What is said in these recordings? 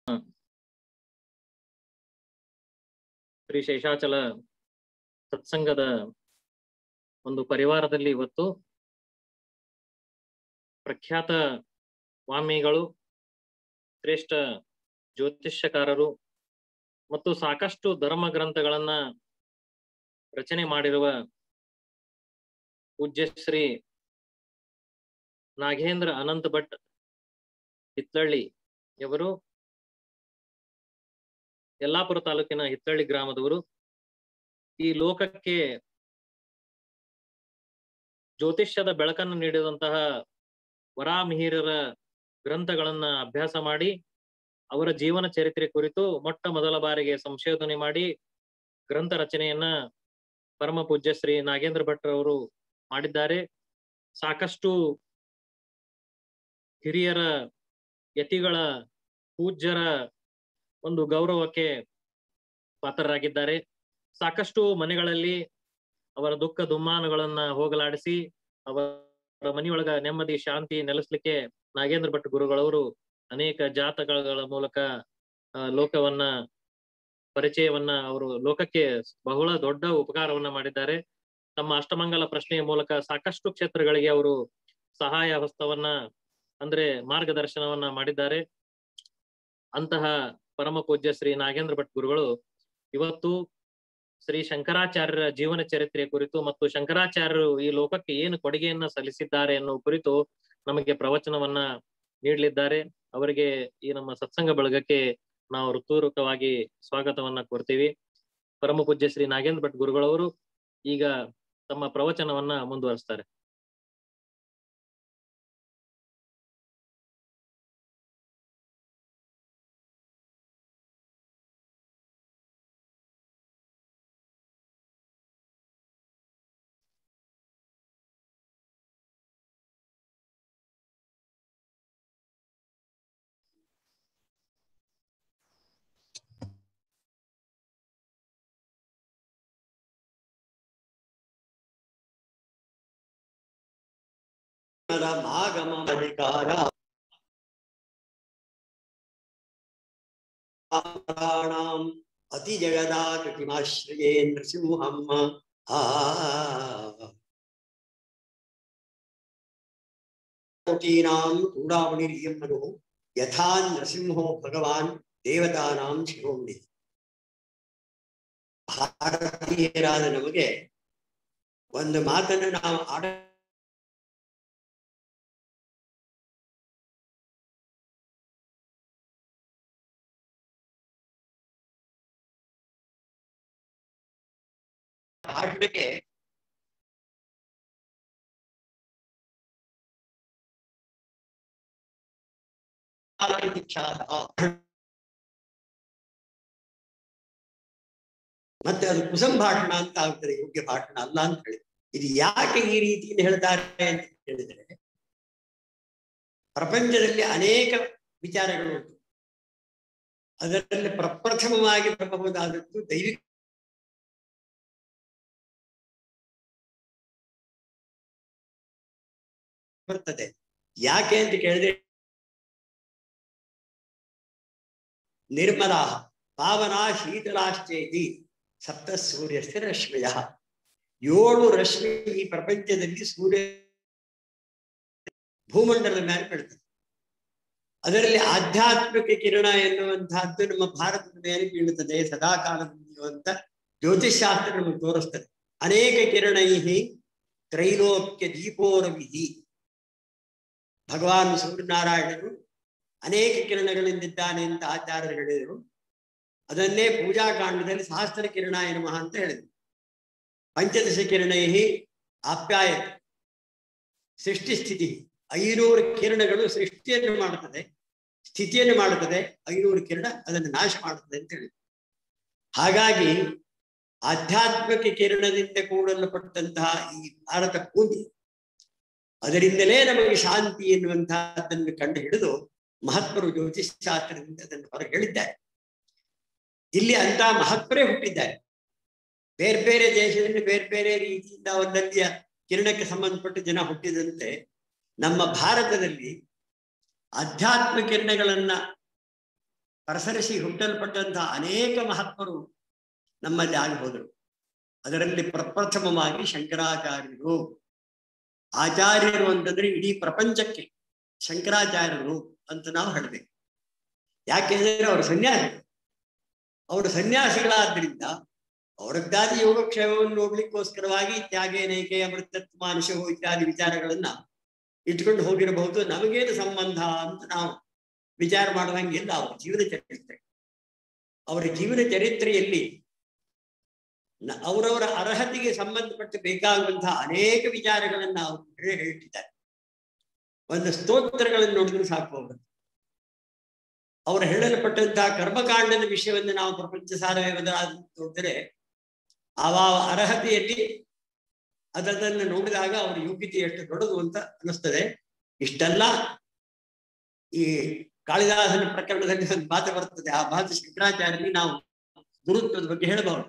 ಶ್ರೀ ಶೇಷಾಚಲ ಸತ್ಸಂಗದ ಒಂದು ಪರಿವಾರದಲ್ಲಿ ಇವತ್ತು ಪ್ರಖ್ಯಾತ ಸ್ವಾಮಿಗಳು ಶ್ರೇಷ್ಠ ಜ್ಯೋತಿಷ್ಯಕಾರರು ಮತ್ತು ಸಾಕಷ್ಟು ಧರ್ಮ ಗ್ರಂಥಗಳನ್ನ ರಚನೆ ಮಾಡಿರುವ ಪೂಜ್ಯ ಶ್ರೀ ನಾಗೇಂದ್ರ ಅನಂತ್ ಭಟ್ ಹಿತ್ತಳ್ಳಿ ಇವರು ಯಲ್ಲಾಪುರ ತಾಲೂಕಿನ ಹಿತ್ತಳ್ಳಿ ಗ್ರಾಮದವರು ಈ ಲೋಕಕ್ಕೆ ಜ್ಯೋತಿಷ್ಯದ ಬೆಳಕನ್ನು ನೀಡಿದಂತಹ ವರಾಮಿಹಿರರ ಗ್ರಂಥಗಳನ್ನ ಅಭ್ಯಾಸ ಮಾಡಿ ಅವರ ಜೀವನ ಚರಿತ್ರೆ ಕುರಿತು ಮೊಟ್ಟ ಮೊದಲ ಬಾರಿಗೆ ಸಂಶೋಧನೆ ಮಾಡಿ ಗ್ರಂಥ ರಚನೆಯನ್ನ ಪರಮ ಪೂಜ್ಯ ಶ್ರೀ ನಾಗೇಂದ್ರ ಭಟ್ರ ಅವರು ಮಾಡಿದ್ದಾರೆ ಸಾಕಷ್ಟು ಹಿರಿಯರ ಯತಿಗಳ ಪೂಜ್ಯರ ಒಂದು ಗೌರವಕ್ಕೆ ಪಾತ್ರರಾಗಿದ್ದಾರೆ ಸಾಕಷ್ಟು ಮನೆಗಳಲ್ಲಿ ಅವರ ದುಃಖ ದುಮ್ಮಾನಗಳನ್ನ ಹೋಗಲಾಡಿಸಿ ಅವರ ಮನೆಯೊಳಗ ನೆಮ್ಮದಿ ಶಾಂತಿ ನೆಲೆಸ್ಲಿಕ್ಕೆ ನಾಗೇಂದ್ರ ಭಟ್ ಗುರುಗಳವರು ಅನೇಕ ಜಾತಕಗಳ ಮೂಲಕ ಆ, ಲೋಕವನ್ನ ಪರಿಚಯವನ್ನ ಅವರು ಲೋಕಕ್ಕೆ ಬಹಳ ದೊಡ್ಡ ಉಪಕಾರವನ್ನ ಮಾಡಿದ್ದಾರೆ ತಮ್ಮ ಅಷ್ಟಮಂಗಲ ಪ್ರಶ್ನೆಯ ಮೂಲಕ ಸಾಕಷ್ಟು ಕ್ಷೇತ್ರಗಳಿಗೆ ಅವರು ಸಹಾಯ ಹಸ್ತವನ್ನ ಅಂದ್ರೆ ಮಾರ್ಗದರ್ಶನವನ್ನ ಮಾಡಿದ್ದಾರೆ ಅಂತಹ ಪರಮ ಪೂಜ್ಯ ಶ್ರೀ ನಾಗೇಂದ್ರ ಭಟ್ ಗುರುಗಳು ಇವತ್ತು ಶ್ರೀ ಶಂಕರಾಚಾರ್ಯರ ಜೀವನ ಚರಿತ್ರೆ ಕುರಿತು ಮತ್ತು ಶಂಕರಾಚಾರ್ಯರು ಈ ಲೋಕಕ್ಕೆ ಏನು ಕೊಡುಗೆಯನ್ನ ಸಲ್ಲಿಸಿದ್ದಾರೆ ಎನ್ನುವ ಕುರಿತು ನಮಗೆ ಪ್ರವಚನವನ್ನ ನೀಡಲಿದ್ದಾರೆ ಅವರಿಗೆ ಈ ನಮ್ಮ ಸತ್ಸಂಗ ಬಳಗಕ್ಕೆ ನಾವು ಹೃತ್ಪೂರ್ವಕವಾಗಿ ಸ್ವಾಗತವನ್ನ ಕೋರ್ತೀವಿ ಪರಮ ಪೂಜ್ಯ ಶ್ರೀ ನಾಗೇಂದ್ರ ಭಟ್ ಗುರುಗಳವರು ಈಗ ತಮ್ಮ ಪ್ರವಚನವನ್ನ ಮುಂದುವರಿಸ್ತಾರೆ ಮಾಗಮಾಧಿಕಾರ ಪ್ರಾಣಾಂ ಅತಿ ಜಗದಾ ಕೃತಿಮಾಶ್ರಯೇ ನೃಸಿಂಹಂ ಆ ಕೋಟೀನಾಂ ಚೂಡಾಮಣಿರಿಯಂ ಮನು ಯಥಾ ನೃಸಿಂಹೋ ಭಗವಾನ್ ದೇವತಾನಾಂ ಶಿರೋಮಣಿ ಭಾರತೀಯರಾದ ನಮಗೆ ಒಂದು ಮಾತನ್ನು ನಾವು ಆಡ ಭಾಷಣಕ್ಕೆ ಮತ್ತೆ ಅದು ಕುಸಂಭಾಷಣ ಅಂತ ಆಗ್ತದೆ ಯೋಗ್ಯ ಭಾಷಣ ಅಲ್ಲ ಅಂತ ಹೇಳಿ ಇದು ಯಾಕೆ ಈ ರೀತಿಯಿಂದ ಹೇಳ್ತಾರೆ ಅಂತ ಹೇಳಿದ್ರೆ ಪ್ರಪಂಚದಲ್ಲಿ ಅನೇಕ ವಿಚಾರಗಳು ಉಂಟು ಅದರಲ್ಲಿ ಪ್ರಪ್ರಥಮವಾಗಿ ಬರಬಹುದಾದದ್ದು ದೈವಿಕ ಬರ್ತದೆ ಯಾಕೆ ಅಂತ ಕೇಳಿದ್ರೆ ನಿರ್ಮಲಾ ಪಾವನಾ ಶೀತಲಾಶ್ಚೇತಿ ಸಪ್ತ ಸೂರ್ಯಸ್ಥ ರಶ್ಮಿಯ ಏಳು ರಶ್ಮಿ ಈ ಪ್ರಪಂಚದಲ್ಲಿ ಸೂರ್ಯ ಭೂಮಂಡಲದ ಮೇಲೆ ಬೀಳ್ತದೆ ಅದರಲ್ಲಿ ಆಧ್ಯಾತ್ಮಿಕ ಕಿರಣ ಎನ್ನುವಂತಹದ್ದು ನಮ್ಮ ಭಾರತದ ಮೇಲೆ ಬೀಳುತ್ತದೆ ಸದಾಕಾಲದಲ್ಲಿ ಅಂತ ಜ್ಯೋತಿಷ್ಶಾಸ್ತ್ರ ನಮಗೆ ತೋರಿಸ್ತದೆ ಅನೇಕ ಕಿರಣೈಹಿ ತ್ರೈಲೋಕ್ಯ ದೀಪೋರವಿಹಿ ಭಗವಾನ್ ಸೂರ್ಯನಾರಾಯಣನು ಅನೇಕ ಕಿರಣಗಳಿಂದಿದ್ದಾನೆ ಅಂತ ಆಚಾರ್ಯರು ಹೇಳಿದರು ಅದನ್ನೇ ಪೂಜಾ ಕಾಂಡದಲ್ಲಿ ಸಹಸ್ರ ಕಿರಣ ನಮಃ ಅಂತ ಹೇಳಿದರು ಪಂಚದಶ ಕಿರಣೈಹಿ ಆಪ್ಯಾಯತ ಸೃಷ್ಟಿ ಸ್ಥಿತಿ ಐನೂರು ಕಿರಣಗಳು ಸೃಷ್ಟಿಯನ್ನು ಮಾಡುತ್ತದೆ ಸ್ಥಿತಿಯನ್ನು ಮಾಡುತ್ತದೆ ಐನೂರು ಕಿರಣ ಅದನ್ನು ನಾಶ ಮಾಡುತ್ತದೆ ಅಂತ ಹೇಳಿ ಹಾಗಾಗಿ ಆಧ್ಯಾತ್ಮಿಕ ಕಿರಣದಿಂದ ಕೂಡಲ್ಪಟ್ಟಂತಹ ಈ ಭಾರತ ಭೂಮಿ ಅದರಿಂದಲೇ ನಮಗೆ ಶಾಂತಿ ಎನ್ನುವಂತಹದ್ದನ್ನು ಕಂಡು ಹಿಡಿದು ಮಹತ್ವರು ಜ್ಯೋತಿಷ್ಶಾಸ್ತ್ರದಿಂದ ಅದನ್ನು ಹೊರಗೆ ಹೇಳಿದ್ದಾರೆ ಇಲ್ಲಿ ಅಂತ ಮಹತ್ವರೇ ಹುಟ್ಟಿದ್ದಾರೆ ಬೇರೆ ಬೇರೆ ದೇಶದಲ್ಲಿ ಬೇರೆ ಬೇರೆ ರೀತಿಯಿಂದ ಒಂದಲ್ಲಿಯ ಕಿರಣಕ್ಕೆ ಸಂಬಂಧಪಟ್ಟ ಜನ ಹುಟ್ಟಿದಂತೆ ನಮ್ಮ ಭಾರತದಲ್ಲಿ ಅಧ್ಯಾತ್ಮ ಕಿರಣಗಳನ್ನ ಪರಸರಿಸಿ ಹುಟ್ಟಲ್ಪಟ್ಟಂತಹ ಅನೇಕ ಮಹಾತ್ಮರು ನಮ್ಮಲ್ಲಿ ಆಗಿ ಹೋದರು ಅದರಲ್ಲಿ ಪ್ರಪ್ರಥಮವಾಗಿ ಶಂಕರಾಚಾರ್ಯರು ಆಚಾರ್ಯರು ಅಂತಂದ್ರೆ ಇಡೀ ಪ್ರಪಂಚಕ್ಕೆ ಶಂಕರಾಚಾರ್ಯರು ಅಂತ ನಾವು ಹೇಳಬೇಕು ಯಾಕೆಂದ್ರೆ ಅವರು ಸನ್ಯಾಸಿ ಅವರು ಸನ್ಯಾಸಿಗಳಾದ್ರಿಂದ ಅವರದ್ದಾದ ಯೋಗಕ್ಷೇಮವನ್ನು ನೋಡ್ಲಿಕ್ಕೋಸ್ಕರವಾಗಿ ತ್ಯಾಗೇ ನೈಕೆ ಅಮೃತತ್ವ ಮಾನುಷವು ಇತ್ಯಾದಿ ವಿಚಾರಗಳನ್ನ ಇಟ್ಕೊಂಡು ಹೋಗಿರಬಹುದು ನಮಗೇನು ಸಂಬಂಧ ಅಂತ ನಾವು ವಿಚಾರ ಮಾಡುವಂಗಿಲ್ಲ ಅವರ ಜೀವನ ಚರಿತ್ರೆ ಅವರ ಜೀವನ ಚರಿತ್ರೆಯಲ್ಲಿ ನ- ಅವರವರ ಅರ್ಹತೆಗೆ ಸಂಬಂಧಪಟ್ಟು ಬೇಕಾಗುವಂತಹ ಅನೇಕ ವಿಚಾರಗಳನ್ನ ಅವರು ಹೇಳಿ ಹೇಳ್ತಿದ್ದಾರೆ ಒಂದು ಸ್ತೋತ್ರಗಳನ್ನು ನೋಡಿದ್ರೆ ಸಾಕು ಅವರು ಅವರು ಹೇಳಲ್ಪಟ್ಟಂತಹ ಕರ್ಮಕಾಂಡದ ವಿಷಯವನ್ನು ನಾವು ಪ್ರಪಂಚ ಸಾರವೇ ನೋಡಿದರೆ ಆ ಅರ್ಹತೆಯಲ್ಲಿ ಅದನ್ನು ನೋಡಿದಾಗ ಅವರ ಯೋಗ್ಯತೆ ಎಷ್ಟು ದೊಡ್ಡದು ಅಂತ ಅನಿಸ್ತದೆ ಇಷ್ಟೆಲ್ಲ ಈ ಕಾಳಿದಾಸನ ಪ್ರಕರಣದಲ್ಲಿ ಒಂದು ಮಾತು ಬರ್ತದೆ ಆ ಮಾತು ಶಂಕರಾಚಾರ್ಯರಿಗೆ ನಾವು ಗುರುತ್ವದ ಬಗ್ಗೆ ಹೇಳಬಹುದು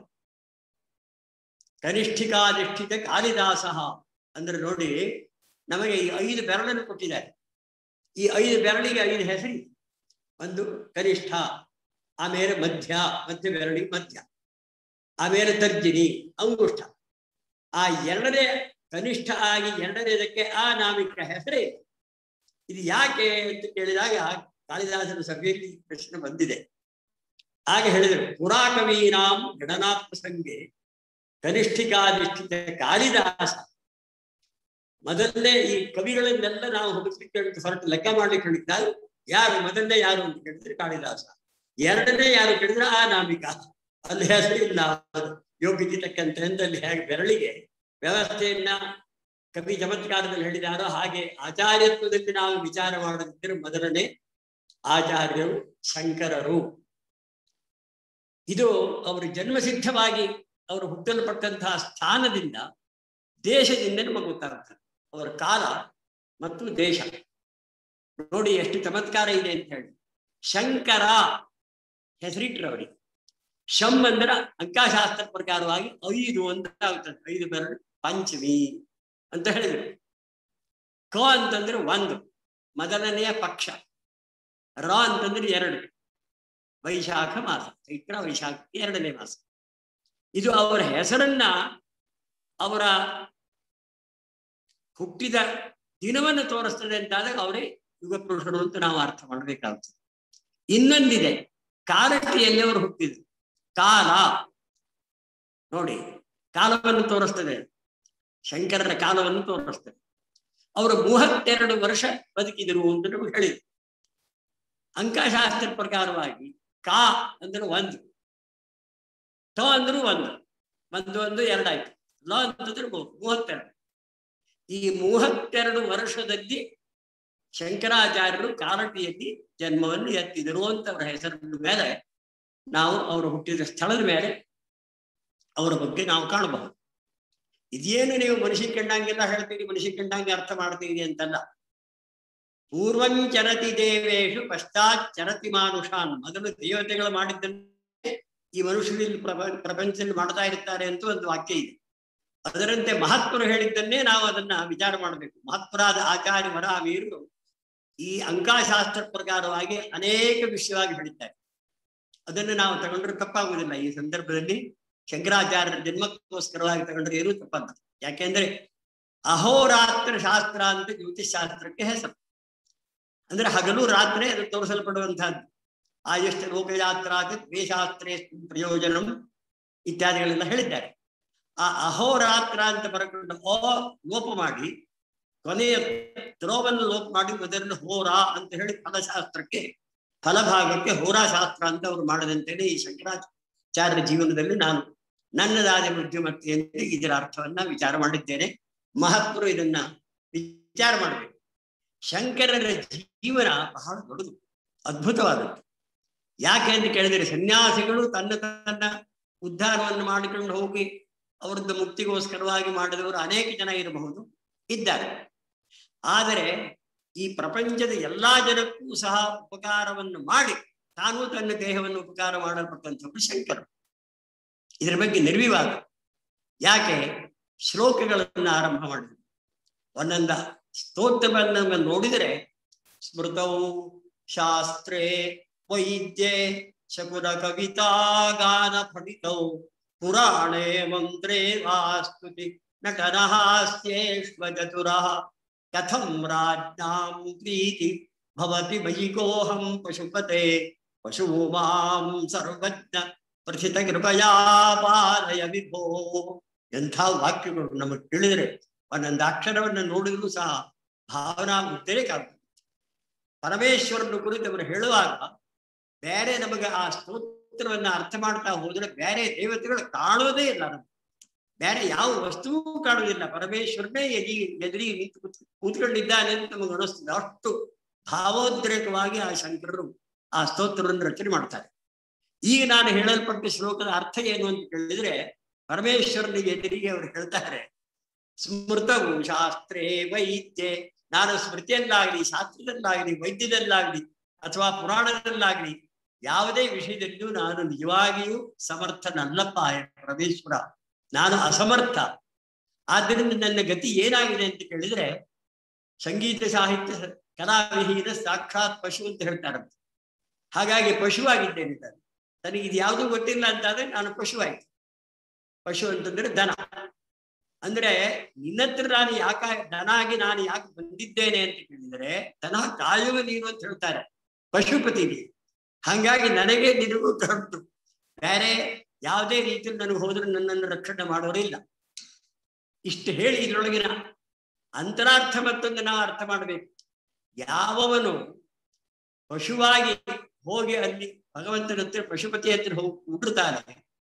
ಕನಿಷ್ಠಿಕಾಧಿಷ್ಠಿತ ಕಾಳಿದಾಸ ಅಂದ್ರೆ ನೋಡಿ ನಮಗೆ ಈ ಐದು ಬೆರಳನ್ನು ಕೊಟ್ಟಿದ್ದಾರೆ ಈ ಐದು ಬೆರಳಿಗೆ ಐದು ಹೆಸರಿ ಒಂದು ಕನಿಷ್ಠ ಆಮೇಲೆ ಮಧ್ಯ ಮಧ್ಯ ಬೆರಳಿಗೆ ಮಧ್ಯ ಆಮೇಲೆ ತರ್ಜಿನಿ ಅಂಗುಷ್ಠ ಆ ಎರಡನೇ ಕನಿಷ್ಠ ಆಗಿ ಎರಡನೇದಕ್ಕೆ ಆ ನಾಮಿಕ ಹೆಸರೇ ಇದೆ. ಇದು ಯಾಕೆ ಅಂತ ಕೇಳಿದಾಗ ಕಾಳಿದಾಸನ ಸಭೆಯಲ್ಲಿ ಈ ಪ್ರಶ್ನೆ ಬಂದಿದೆ ಆಗ ಹೇಳಿದರು ಪುರಾಕವೀನಾಂ ಗಣನಾ ಪ್ರಸಂಗೆ ಕನಿಷ್ಠಿಕಾಧಿಷ್ಠಿತ ಕಾಳಿದಾಸ ಮೊದಲನೇ ಈ ಕವಿಗಳನ್ನೆಲ್ಲ ನಾವು ಹುಡುಕ್ಲಿಕ್ಕೆ ಅಂತ ಹೊರಟು ಲೆಕ್ಕ ಮಾಡ್ಲಿಕ್ಕೆ ಹೇಳಿದ್ದಾಗ ಯಾರು ಮೊದಲನೇ ಯಾರು ಅಂತ ಕೇಳಿದ್ರೆ ಕಾಳಿದಾಸ ಎರಡನೇ ಯಾರು ಕೇಳಿದ್ರೆ ಆ ನಾಮಿಕ ಅಲ್ಲಿ ಹೆಸರು ಇಲ್ಲ ಅದು ಯೋಗ್ಯತೆ ತಕ್ಕಂತೆ ಅಂತ ಅಲ್ಲಿ ಹೇಗೆ ಬೆರಳಿಗೆ ವ್ಯವಸ್ಥೆಯನ್ನ ಕವಿ ಚಮತ್ಕಾರದಲ್ಲಿ ಹೇಳಿದಾರೋ ಹಾಗೆ ಆಚಾರ್ಯತ್ವದಲ್ಲಿ ನಾವು ವಿಚಾರ ಮಾಡದಿದ್ದರೆ ಮೊದಲನೇ ಆಚಾರ್ಯರು ಶಂಕರರು ಇದು ಅವರು ಜನ್ಮಸಿದ್ಧವಾಗಿ ಅವರು ಹುಟ್ಟಲ್ಪಟ್ಟಂತಹ ಸ್ಥಾನದಿಂದ ದೇಶದಿಂದ ನಮಗೆ ಗೊತ್ತಾಗ್ತದೆ ಅವರ ಕಾಲ ಮತ್ತು ದೇಶ ನೋಡಿ ಎಷ್ಟು ಚಮತ್ಕಾರ ಇದೆ ಅಂತ ಹೇಳಿ ಶಂಕರ ಹೆಸರಿಟ್ರು ಅವರಿಗೆ ಶಂ ಅಂದ್ರ ಅಂಕಶಾಸ್ತ್ರ ಪ್ರಕಾರವಾಗಿ ಐದು ಅಂತ ಆಗ್ತದೆ ಐದು ಬೆರಳು ಪಂಚಮಿ ಅಂತ ಹೇಳಿದ್ರು ಕ ಅಂತಂದ್ರೆ ಒಂದು ಮೊದಲನೆಯ ಪಕ್ಷ ರ ಅಂತಂದ್ರೆ ಎರಡು ವೈಶಾಖ ಮಾಸ ಚೈತ್ರ ವೈಶಾಖ ಎರಡನೇ ಮಾಸ ಇದು ಅವರ ಹೆಸರನ್ನ ಅವರ ಹುಟ್ಟಿದ ದಿನವನ್ನು ತೋರಿಸ್ತದೆ ಅಂತಾದಾಗ ಅವರೇ ಯುಗ ಪುರುಷರು ಅಂತ ನಾವು ಅರ್ಥ ಮಾಡ್ಬೇಕಾಗ್ತದೆ ಇನ್ನೊಂದಿದೆ ಕಾರಟಿಯಲ್ಲಿ ಅವರು ಹುಟ್ಟಿದ್ರು ಕಾಲ ನೋಡಿ ಕಾಲವನ್ನು ತೋರಿಸ್ತದೆ ಶಂಕರರ ಕಾಲವನ್ನು ತೋರಿಸ್ತದೆ ಅವರು ಮೂವತ್ತೆರಡು ವರ್ಷ ಬದುಕಿದರು ಅಂತ ನಮಗೆ ಹೇಳಿದ್ರು ಅಂಕಶಾಸ್ತ್ರ ಪ್ರಕಾರವಾಗಿ ಕಾ ಅಂದ್ರೆ ಒಂದು ಟ ಅಂದ್ರೂ ಒಂದು ಒಂದು ಒಂದು ಎರಡಾಯ್ತು ಲ ಅಂತಂದ್ರೆ ಮೂರು ಮೂವತ್ತೆರಡು ಈ ಮೂವತ್ತೆರಡು ವರ್ಷದಲ್ಲಿ ಶಂಕರಾಚಾರ್ಯರು ಕಾರಟಿಯಲ್ಲಿ ಜನ್ಮವನ್ನು ಎತ್ತಿದರು ಅಂತ ಅವರ ಹೆಸರಿನ ಮೇಲೆ ನಾವು ಅವರು ಹುಟ್ಟಿದ ಸ್ಥಳದ ಮೇಲೆ ಅವರ ಬಗ್ಗೆ ನಾವು ಕಾಣಬಹುದು ಇದೇನು ನೀವು ಮನುಷ್ಯ ಕಂಡಂಗೆಲ್ಲ ಹೇಳ್ತೀರಿ ಮನುಷ್ಯ ಕಂಡಂಗೆ ಅರ್ಥ ಮಾಡ್ತೀರಿ ಅಂತಲ್ಲ ಪೂರ್ವಂ ಚರತಿ ದೇವೇಶು ಪಶ್ಚಾತ್ ಚರತಿ ಮಾನುಷಾನ್ ಮೊದಲು ದೇವತೆಗಳು ಮಾಡಿದ್ದನ್ನೇ ಈ ಮನುಷ್ಯರಲ್ಲಿ ಪ್ರಪ ಪ್ರಪಂಚದಲ್ಲಿ ಮಾಡ್ತಾ ಇರ್ತಾರೆ ಅಂತ ಒಂದು ವಾಕ್ಯ ಇದೆ ಅದರಂತೆ ಮಹಾತ್ಮರು ಹೇಳಿದ್ದನ್ನೇ ನಾವು ಅದನ್ನ ವಿಚಾರ ಮಾಡಬೇಕು ಮಹತ್ವರಾದ ಆಚಾರ್ಯ ವರಾವೀರು ಈ ಅಂಕಶಾಸ್ತ್ರ ಪ್ರಕಾರವಾಗಿ ಅನೇಕ ವಿಷಯವಾಗಿ ಹೇಳಿದ್ದಾರೆ ಅದನ್ನು ನಾವು ತಗೊಂಡ್ರೆ ತಪ್ಪಾಗುವುದಿಲ್ಲ ಈ ಸಂದರ್ಭದಲ್ಲಿ ಶಂಕರಾಚಾರ್ಯರ ಜನ್ಮಕ್ಕೋಸ್ಕರವಾಗಿ ತಗೊಂಡ್ರೆ ಏನೂ ತಪ್ಪಲ್ಲ ಯಾಕೆಂದ್ರೆ ಅಹೋರಾತ್ರ ಶಾಸ್ತ್ರ ಅಂತ ಜ್ಯೋತಿಷ್ ಶಾಸ್ತ್ರಕ್ಕೆ ಹೆಸರು ಅಂದ್ರೆ ಹಗಲು ರಾತ್ರಿ ಅದು ತೋರಿಸಲ್ಪಡುವಂತಹದ್ದು ಆಯುಷ್ಟ ಲೋಕಯಾತ್ರಾತ್ ದ್ವೇಷಾಸ್ತ್ರೇ ಪ್ರಯೋಜನಂ ಇತ್ಯಾದಿಗಳೆಲ್ಲ ಹೇಳಿದ್ದಾರೆ ಆ ಅಹೋರಾತ್ರ ಅಂತ ಬರ್ಕೊಂಡು ಅ ಲೋಪ ಮಾಡಿ ಕೊನೆಯ ತ್ರೋವನ್ನು ಲೋಪ ಮಾಡಿ ಮೊದಲನ್ನು ಹೋರಾ ಅಂತ ಹೇಳಿ ಫಲಶಾಸ್ತ್ರಕ್ಕೆ ಫಲಭಾಗಕ್ಕೆ ಹೋರಾಶಾಸ್ತ್ರ ಅಂತ ಅವರು ಮಾಡದಂತೇಳಿ ಈ ಶಂಕರಾಚಾರ್ಯ ಜೀವನದಲ್ಲಿ ನಾನು ನನ್ನದಾದ ಬುದ್ಧಿಮತ್ತೆಯಲ್ಲಿ ಇದರ ಅರ್ಥವನ್ನ ವಿಚಾರ ಮಾಡಿದ್ದೇನೆ ಮಹತ್ವರು ಇದನ್ನ ವಿಚಾರ ಮಾಡಬೇಕು ಶಂಕರರ ಜೀವನ ಬಹಳ ದೊಡ್ಡದು ಅದ್ಭುತವಾದದ್ದು ಯಾಕೆ ಅಂತ ಕೇಳಿದರೆ ಸನ್ಯಾಸಿಗಳು ತನ್ನ ತನ್ನ ಉದ್ಧಾರವನ್ನು ಮಾಡಿಕೊಂಡು ಹೋಗಿ ಅವರದ್ದು ಮುಕ್ತಿಗೋಸ್ಕರವಾಗಿ ಮಾಡಿದವರು ಅನೇಕ ಜನ ಇರಬಹುದು ಇದ್ದಾರೆ ಆದರೆ ಈ ಪ್ರಪಂಚದ ಎಲ್ಲಾ ಜನಕ್ಕೂ ಸಹ ಉಪಕಾರವನ್ನು ಮಾಡಿ ತಾನು ತನ್ನ ದೇಹವನ್ನು ಉಪಕಾರ ಮಾಡಲ್ಪಟ್ಟಂಥವ್ರು ಶಂಕರರು ಇದರ ಬಗ್ಗೆ ನಿರ್ವಿವಾದ ಯಾಕೆ ಶ್ಲೋಕಗಳನ್ನು ಆರಂಭ ಮಾಡಿದ್ರು ಒಂದೊಂದ ಸ್ತೋತ್ರವನ್ನು ನೋಡಿದರೆ ಸ್ಮೃತವು ಶಾಸ್ತ್ರೇ ವೈದ್ಯೆ ಶಕುನ ಕವಿತಾ ಗಾನ ಪಠಿತೌ ಪುರಾಣೇ ಮಂತ್ರೇ ವಾಸ್ತುತಿ ನಟನ ಹಾಸ್ಯೇಶ್ವಚತುರ ಕಥಂ ರಾಜ್ಞಾಂ ಪ್ರೀತಿ ಭವತಿ ಮಯಿಕೋಹಂ ಪಶುಪತೆ ಪಶು ಮಾಂ ಸರ್ವಜ್ಞ ಪ್ರಥಿತ ಕೃಪಯಾ ಪಾಲಯ ವಿಭೋ ಎಂಥ ವಾಕ್ಯಗಳು ನಮಗೆ ತಿಳಿದರೆ ಒಂದೊಂದು ಅಕ್ಷರವನ್ನು ನೋಡಿದ್ರು ಸಹ ಭಾವನಾ ಉದ್ರೇಕ ಆಗುತ್ತೆ ಪರಮೇಶ್ವರನ ಕುರಿತು ಅವರು ಹೇಳುವಾಗ ಬೇರೆ ನಮಗೆ ಆ ಸ್ತೋತ್ರವನ್ನ ಅರ್ಥ ಮಾಡ್ತಾ ಹೋದ್ರೆ ಬೇರೆ ದೇವತೆಗಳು ಕಾಣೋದೇ ಇಲ್ಲ ನಮ್ಗೆ ಬೇರೆ ಯಾವ ವಸ್ತುವೂ ಕಾಣುವುದಿಲ್ಲ ಪರಮೇಶ್ವರನೇ ಎದಿ ಎದುರಿಗೆ ನಿಂತು ಕೂತ್ ಕೂತ್ಕೊಂಡಿದ್ದಾನೆ ಅಂತ ನಮಗೆ ಅನಿಸ್ತದೆ ಅಷ್ಟು ಭಾವೋದ್ರೇಕವಾಗಿ ಆ ಶಂಕರರು ಆ ಸ್ತೋತ್ರವನ್ನು ರಚನೆ ಮಾಡ್ತಾರೆ ಈಗ ನಾನು ಹೇಳಲ್ಪಟ್ಟ ಶ್ಲೋಕದ ಅರ್ಥ ಏನು ಅಂತ ಕೇಳಿದ್ರೆ ಪರಮೇಶ್ವರನಿಗೆ ಎದುರಿಗೆ ಅವರು ಹೇಳ್ತಾರೆ ಸ್ಮೃತವು ಶಾಸ್ತ್ರೇ ವೈದ್ಯೆ ನಾನು ಸ್ಮೃತಿಯಲ್ಲಾಗ್ಲಿ ಶಾಸ್ತ್ರದಲ್ಲಾಗ್ಲಿ ವೈದ್ಯದಲ್ಲಾಗ್ಲಿ ಅಥವಾ ಪುರಾಣದಲ್ಲಾಗ್ಲಿ ಯಾವುದೇ ವಿಷಯದಲ್ಲಿಯೂ ನಾನು ನಿಜವಾಗಿಯೂ ಸಮರ್ಥನಲ್ಲಪ್ಪ ಹೇ ಪರಮೇಶ್ವರ ನಾನು ಅಸಮರ್ಥ ಆದ್ದರಿಂದ ನನ್ನ ಗತಿ ಏನಾಗಿದೆ ಅಂತ ಕೇಳಿದ್ರೆ ಸಂಗೀತ ಸಾಹಿತ್ಯ ಕಲಾವಿಹೀನ ಸಾಕ್ಷಾತ್ ಪಶು ಅಂತ ಹೇಳ್ತಾರಂತೆ ಹಾಗಾಗಿ ಪಶುವಾಗಿದ್ದೇನೆ ನಾನು ನನಗೆ ಇದು ಯಾವುದೂ ಗೊತ್ತಿಲ್ಲ ಅಂತಾದ್ರೆ ನಾನು ಪಶು ಆಯ್ತು ಪಶು ಅಂತಂದ್ರೆ ದನ ಅಂದ್ರೆ ನಿನ್ನತ್ರ ನಾನು ಯಾಕ ದನ ಆಗಿ ನಾನು ಯಾಕೆ ಬಂದಿದ್ದೇನೆ ಅಂತ ಕೇಳಿದರೆ ದನ ಕಾಯುವ ನೀನು ಅಂತ ಹೇಳ್ತಾರೆ ಪಶುಪತಿ ನೀನು ಹಾಗಾಗಿ ನನಗೆ ನಿನಗೂ ಕರೆದು ಬೇರೆ ಯಾವುದೇ ರೀತಿಯಲ್ಲಿ ನನಗೆ ಹೋದ್ರೆ ನನ್ನನ್ನು ರಕ್ಷಣೆ ಮಾಡೋರಿಲ್ಲ ಇಷ್ಟು ಹೇಳಿ ಇದ್ರೊಳಗಿನ ಅಂತರಾರ್ಥ ಮತ್ತೊಂದು ನಾವು ಅರ್ಥ ಮಾಡಬೇಕು ಯಾವವನು ಪಶುವಾಗಿ ಹೋಗಿ ಅಲ್ಲಿ ಭಗವಂತನ ಹತ್ರ ಪಶುಪತಿ ಹತ್ರ ಹೋಗಿ ಹುಟ್ಟುತ್ತಾನೆ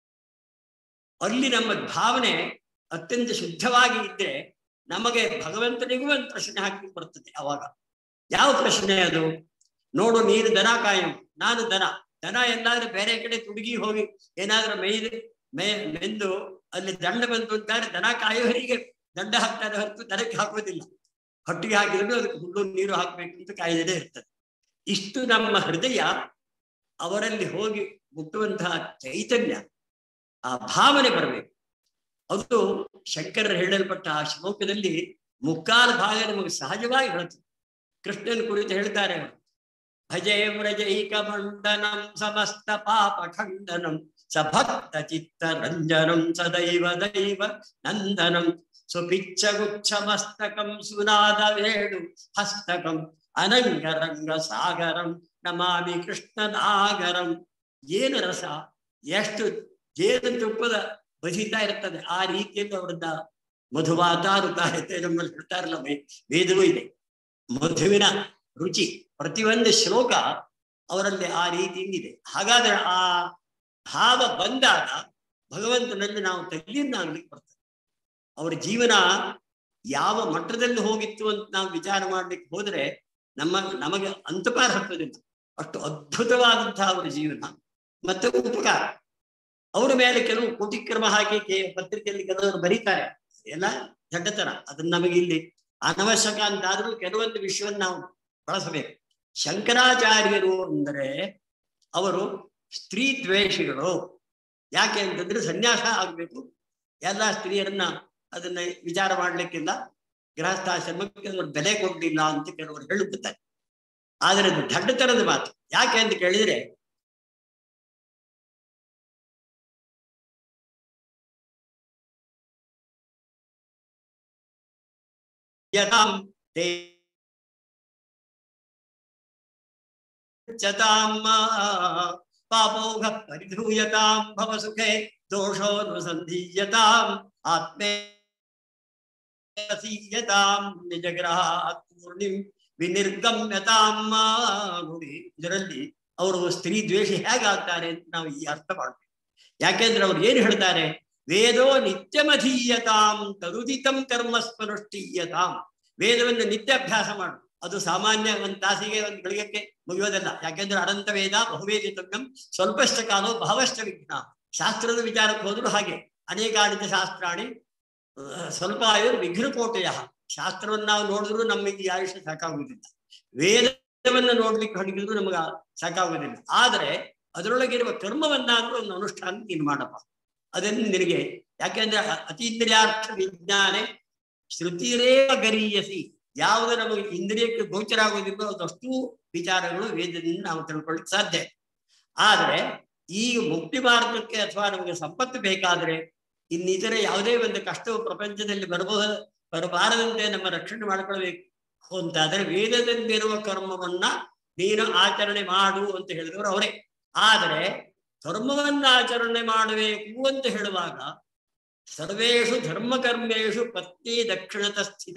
ಅಲ್ಲಿ ನಮ್ಮ ಭಾವನೆ ಅತ್ಯಂತ ಶುದ್ಧವಾಗಿ ಇದ್ರೆ ನಮಗೆ ಭಗವಂತನಿಗೂ ಒಂದು ಪ್ರಶ್ನೆ ಹಾಕಿ ಬರ್ತದೆ ಅವಾಗ ಯಾವ ಪ್ರಶ್ನೆ ಅದು ನೋಡು ನೀನು ದನ ಕಾಯಂ ನಾನು ದನ ದನ ಎಲ್ಲಾದ್ರೂ ಬೇರೆ ಕಡೆ ತುಡುಗಿ ಹೋಗಿ ಏನಾದ್ರೂ ಮೇಯ್ದು ಮೇ ಮೆಂದು ಅಲ್ಲಿ ದಂಡ ಬಂತು ಅಂತಾರೆ ದನ ಕಾಯುವವರಿಗೆ ದಂಡ ಹಾಕ್ತಾರೆ ಹೊರತು ದನಕ್ಕೆ ಹಾಕೋದಿಲ್ಲ ಹೊಟ್ಟಿಗೆ ಹಾಕಿದ್ರು ಅದಕ್ಕೆ ಹುಲ್ಲು ನೀರು ಹಾಕ್ಬೇಕು ಅಂತ ಕಾಯ್ದೆನೇ ಇರ್ತದೆ ಇಷ್ಟು ನಮ್ಮ ಹೃದಯ ಅವರಲ್ಲಿ ಹೋಗಿ ಮುಟ್ಟುವಂತಹ ಚೈತನ್ಯ ಆ ಭಾವನೆ ಬರಬೇಕು ಅದು ಶಂಕರರು ಹೇಳಲ್ಪಟ್ಟ ಆ ಶ್ಲೋಕದಲ್ಲಿ ಮುಕ್ಕಾಲು ಭಾಗ ನಮಗೆ ಸಹಜವಾಗಿ ಹೇಳುತ್ತದೆ ಕೃಷ್ಣನ ಕುರಿತು ಹೇಳ್ತಾರೆ ಅವರು ಭಜೆ ವ್ರಜೈಕ ಮಂಡನಂ ಸಮಸ್ತ ಪಾಪ ಖಂಡನಂ ಸಭಕ್ತ ಚಿತ್ತ ರಂಜನಂ ಸದೈವ ದೈವ ನಂದನಂ ಸುಪಿಚ್ಚ ಗುಚ್ಛ ಮಸ್ತಕಂ ಸುನಾದ ವೇಣು ಹಸ್ತಕಂ ಅನಂಗರಂಗ ಸಾಗರಂ ನಮಾಮಿ ಕೃಷ್ಣನಾಗರಂ ಏನು ರಸ ಎಷ್ಟು ಜೇನು ತುಪ್ಪದ ಬಸಿತಾ ಇರ್ತದೆ ಆ ರೀತಿಯಲ್ಲಿ ಅವರನ್ನ ಮಧುವಾತಾರುತಾರತೆ ನಮ್ಮಲ್ಲಿ ಹೇಳ್ತಾರಲ್ಲ ವೇದವೂ ಇದೆ ಮಧುವಿನ ರುಚಿ ಪ್ರತಿಯೊಂದು ಶ್ಲೋಕ ಅವರಲ್ಲಿ ಆ ರೀತಿಯಿಂದಿದೆ ಹಾಗಾದ್ರೆ ಆ ಭಾವ ಬಂದಾಗ ಭಗವಂತನಲ್ಲಿ ನಾವು ತಲ್ಲಿಯನ್ನಾಗ್ಲಿಕ್ಕೆ ಬರ್ತದೆ ಅವರ ಜೀವನ ಯಾವ ಮಟ್ಟದಲ್ಲಿ ಹೋಗಿತ್ತು ಅಂತ ನಾವು ವಿಚಾರ ಮಾಡ್ಲಿಕ್ಕೆ ಹೋದ್ರೆ ನಮ್ಮ ನಮಗೆ ಅಂತಪಾರ ಹತ್ತೋದಿಲ್ಲ ಅಷ್ಟು ಅದ್ಭುತವಾದಂತಹ ಅವರ ಜೀವನ ಮತ್ತೆ ಉಪಕಾರ ಅವರ ಮೇಲೆ ಕೆಲವು ಕುಟಿಕ್ರಮ ಹಾಕಿ ಕೆ- ಪತ್ರಿಕೆಯಲ್ಲಿ ಕೆಲವರು ಬರೀತಾರೆ ಎಲ್ಲ ಜಡ್ಡತನ ಅದನ್ನ ನಮಗೆ ಇಲ್ಲಿ ಅನವಶ್ಯಕ ಅಂತಾದ್ರೂ ಕೆಲವೊಂದು ವಿಷಯವನ್ನ ನಾವು ಬಳಸಬೇಕು ಶಂಕರಾಚಾರ್ಯರು ಅಂದರೆ ಅವರು ಸ್ತ್ರೀ ದ್ವೇಷಿಗಳು ಯಾಕೆ ಅಂತಂದ್ರೆ ಸನ್ಯಾಸ ಆಗ್ಬೇಕು ಎಲ್ಲ ಸ್ತ್ರೀಯರನ್ನ ಅದನ್ನ ವಿಚಾರ ಮಾಡ್ಲಿಕ್ಕಿಲ್ಲ ಗೃಹಸ್ಥಾಶ್ರಮಕ್ಕೆ ಅವರು ಬೆಲೆ ಕೊಡ್ಲಿಲ್ಲ ಅಂತ ಕೆಲವರು ಹೇಳುತ್ತಾರೆ ಆದರೆ ಅದು ದಡ್ಡತನದ ಮಾತು ಯಾಕೆ ಅಂತ ಕೇಳಿದ್ರೆ ಯಥಾಂ ತೇ ಚತಾಂ ಪಾಪೌಘ ಪರಿಧೂಯತಾಂ ಭವ ಸುಖೇ ದೋಷೋನುಸಂಧೀಯತಾಂ ಆತ್ಮೇ ಸೀಯತಾಂ ನಿಜಗ್ರಹಾತ್ ಪೂರ್ಣಿಂ ವಿನಿರ್ಗಮ್ಯತಾಂ ನೋಡಿ ಇದರಲ್ಲಿ ಅವರು ಸ್ತ್ರೀ ದ್ವೇಷಿ ಹೇಗಾಗ್ತಾರೆ ಅಂತ ನಾವು ಈ ಅರ್ಥ ಮಾಡ್ಬೇಕು ಯಾಕೆಂದ್ರೆ ಅವ್ರು ಏನು ಹೇಳ್ತಾರೆ ವೇದೋ ನಿತ್ಯಮಧೀಯತಾಂ ತದುದಿತಂ ಕರ್ಮಸ್ವನುಷ್ಠೀಯತಾಂ ವೇದವನ್ನು ನಿತ್ಯ ಅಭ್ಯಾಸ ಮಾಡು ಅದು ಸಾಮಾನ್ಯ ಒಂದು ತಾಸಿಗೆ ಒಂದು ಗಳಿಗಕ್ಕೆ ಮುಗಿಯೋದಲ್ಲ ಯಾಕೆಂದ್ರೆ ಅನಂತ ವೇದ ಬಹುವೇದಿತವ್ಯಂ ಸ್ವಲ್ಪಷ್ಟ ಕಾಲೋ ಬಹವಷ್ಟ ವಿಘ್ನ ಶಾಸ್ತ್ರದ ವಿಚಾರಕ್ಕೆ ಹೋದ್ರು ಹಾಗೆ ಅನೇಕಾನಿತ ಶಾಸ್ತ್ರಾಣಿ ಅಹ್, ಸ್ವಲ್ಪ ಆಯುರ್ ವಿಘ್ನಕೋಟೆಯ ಶಾಸ್ತ್ರವನ್ನು ನಾವು ನೋಡಿದ್ರು ನಮಗೆ ಈ ಆಯುಷ್ಯ ಸಾಕಾಗುವುದಿಲ್ಲ ವೇದವನ್ನು ನೋಡ್ಲಿಕ್ಕೆ ಹೊಡಿದ್ರು ನಮಗ ಸಾಕಾಗುವುದಿಲ್ಲ ಆದ್ರೆ ಅದರೊಳಗಿರುವ ಕರ್ಮವನ್ನಾದ್ರೂ ಒಂದು ಅನುಷ್ಠಾನ ನೀನು ಮಾಡಪ್ಪ ಅದನ್ನು ನಿನಗೆ ಯಾಕೆಂದ್ರೆ ಅ- ಅತೀಂದ್ರಿಯಾರ್ಥ ವಿಜ್ಞಾನೆ ಶ್ರುತಿರೇವ ಗರೀಯಸಿ ಯಾವುದು ನಮಗೆ ಇಂದ್ರಿಯಕ್ಕೆ ಗೋಚರ ಆಗೋದಿಲ್ಲೋ ಅದಷ್ಟು ವಿಚಾರಗಳು ವೇದದಿಂದ ನಾವು ತಿಳ್ಕೊಳ್ಳಿಕ್ ಸಾಧ್ಯ ಆದ್ರೆ ಈಗ ಮುಕ್ತಿ ಮಾರ್ಗಕ್ಕೆ ಅಥವಾ ನಮಗೆ ಸಂಪತ್ತು ಬೇಕಾದ್ರೆ ಇನ್ನಿತರ ಯಾವುದೇ ಒಂದು ಕಷ್ಟವು ಪ್ರಪಂಚದಲ್ಲಿ ಬರಬಹುದು ಬರಬಾರದಂತೆ ನಮ್ಮ ರಕ್ಷಣೆ ಮಾಡ್ಕೊಳ್ಬೇಕು ಅಂತಾದ್ರೆ ವೇದದಲ್ಲಿರುವ ಕರ್ಮವನ್ನ ನೀನು ಆಚರಣೆ ಮಾಡು ಅಂತ ಹೇಳಿದವರು ಅವರೇ ಆದರೆ ಧರ್ಮವನ್ನ ಆಚರಣೆ ಮಾಡಬೇಕು ಅಂತ ಹೇಳುವಾಗ ಸರ್ವೇಷು ಧರ್ಮಕರ್ಮೇಶು ಪತ್ನಿ ದಕ್ಷಿಣತ ಸ್ಥಿತ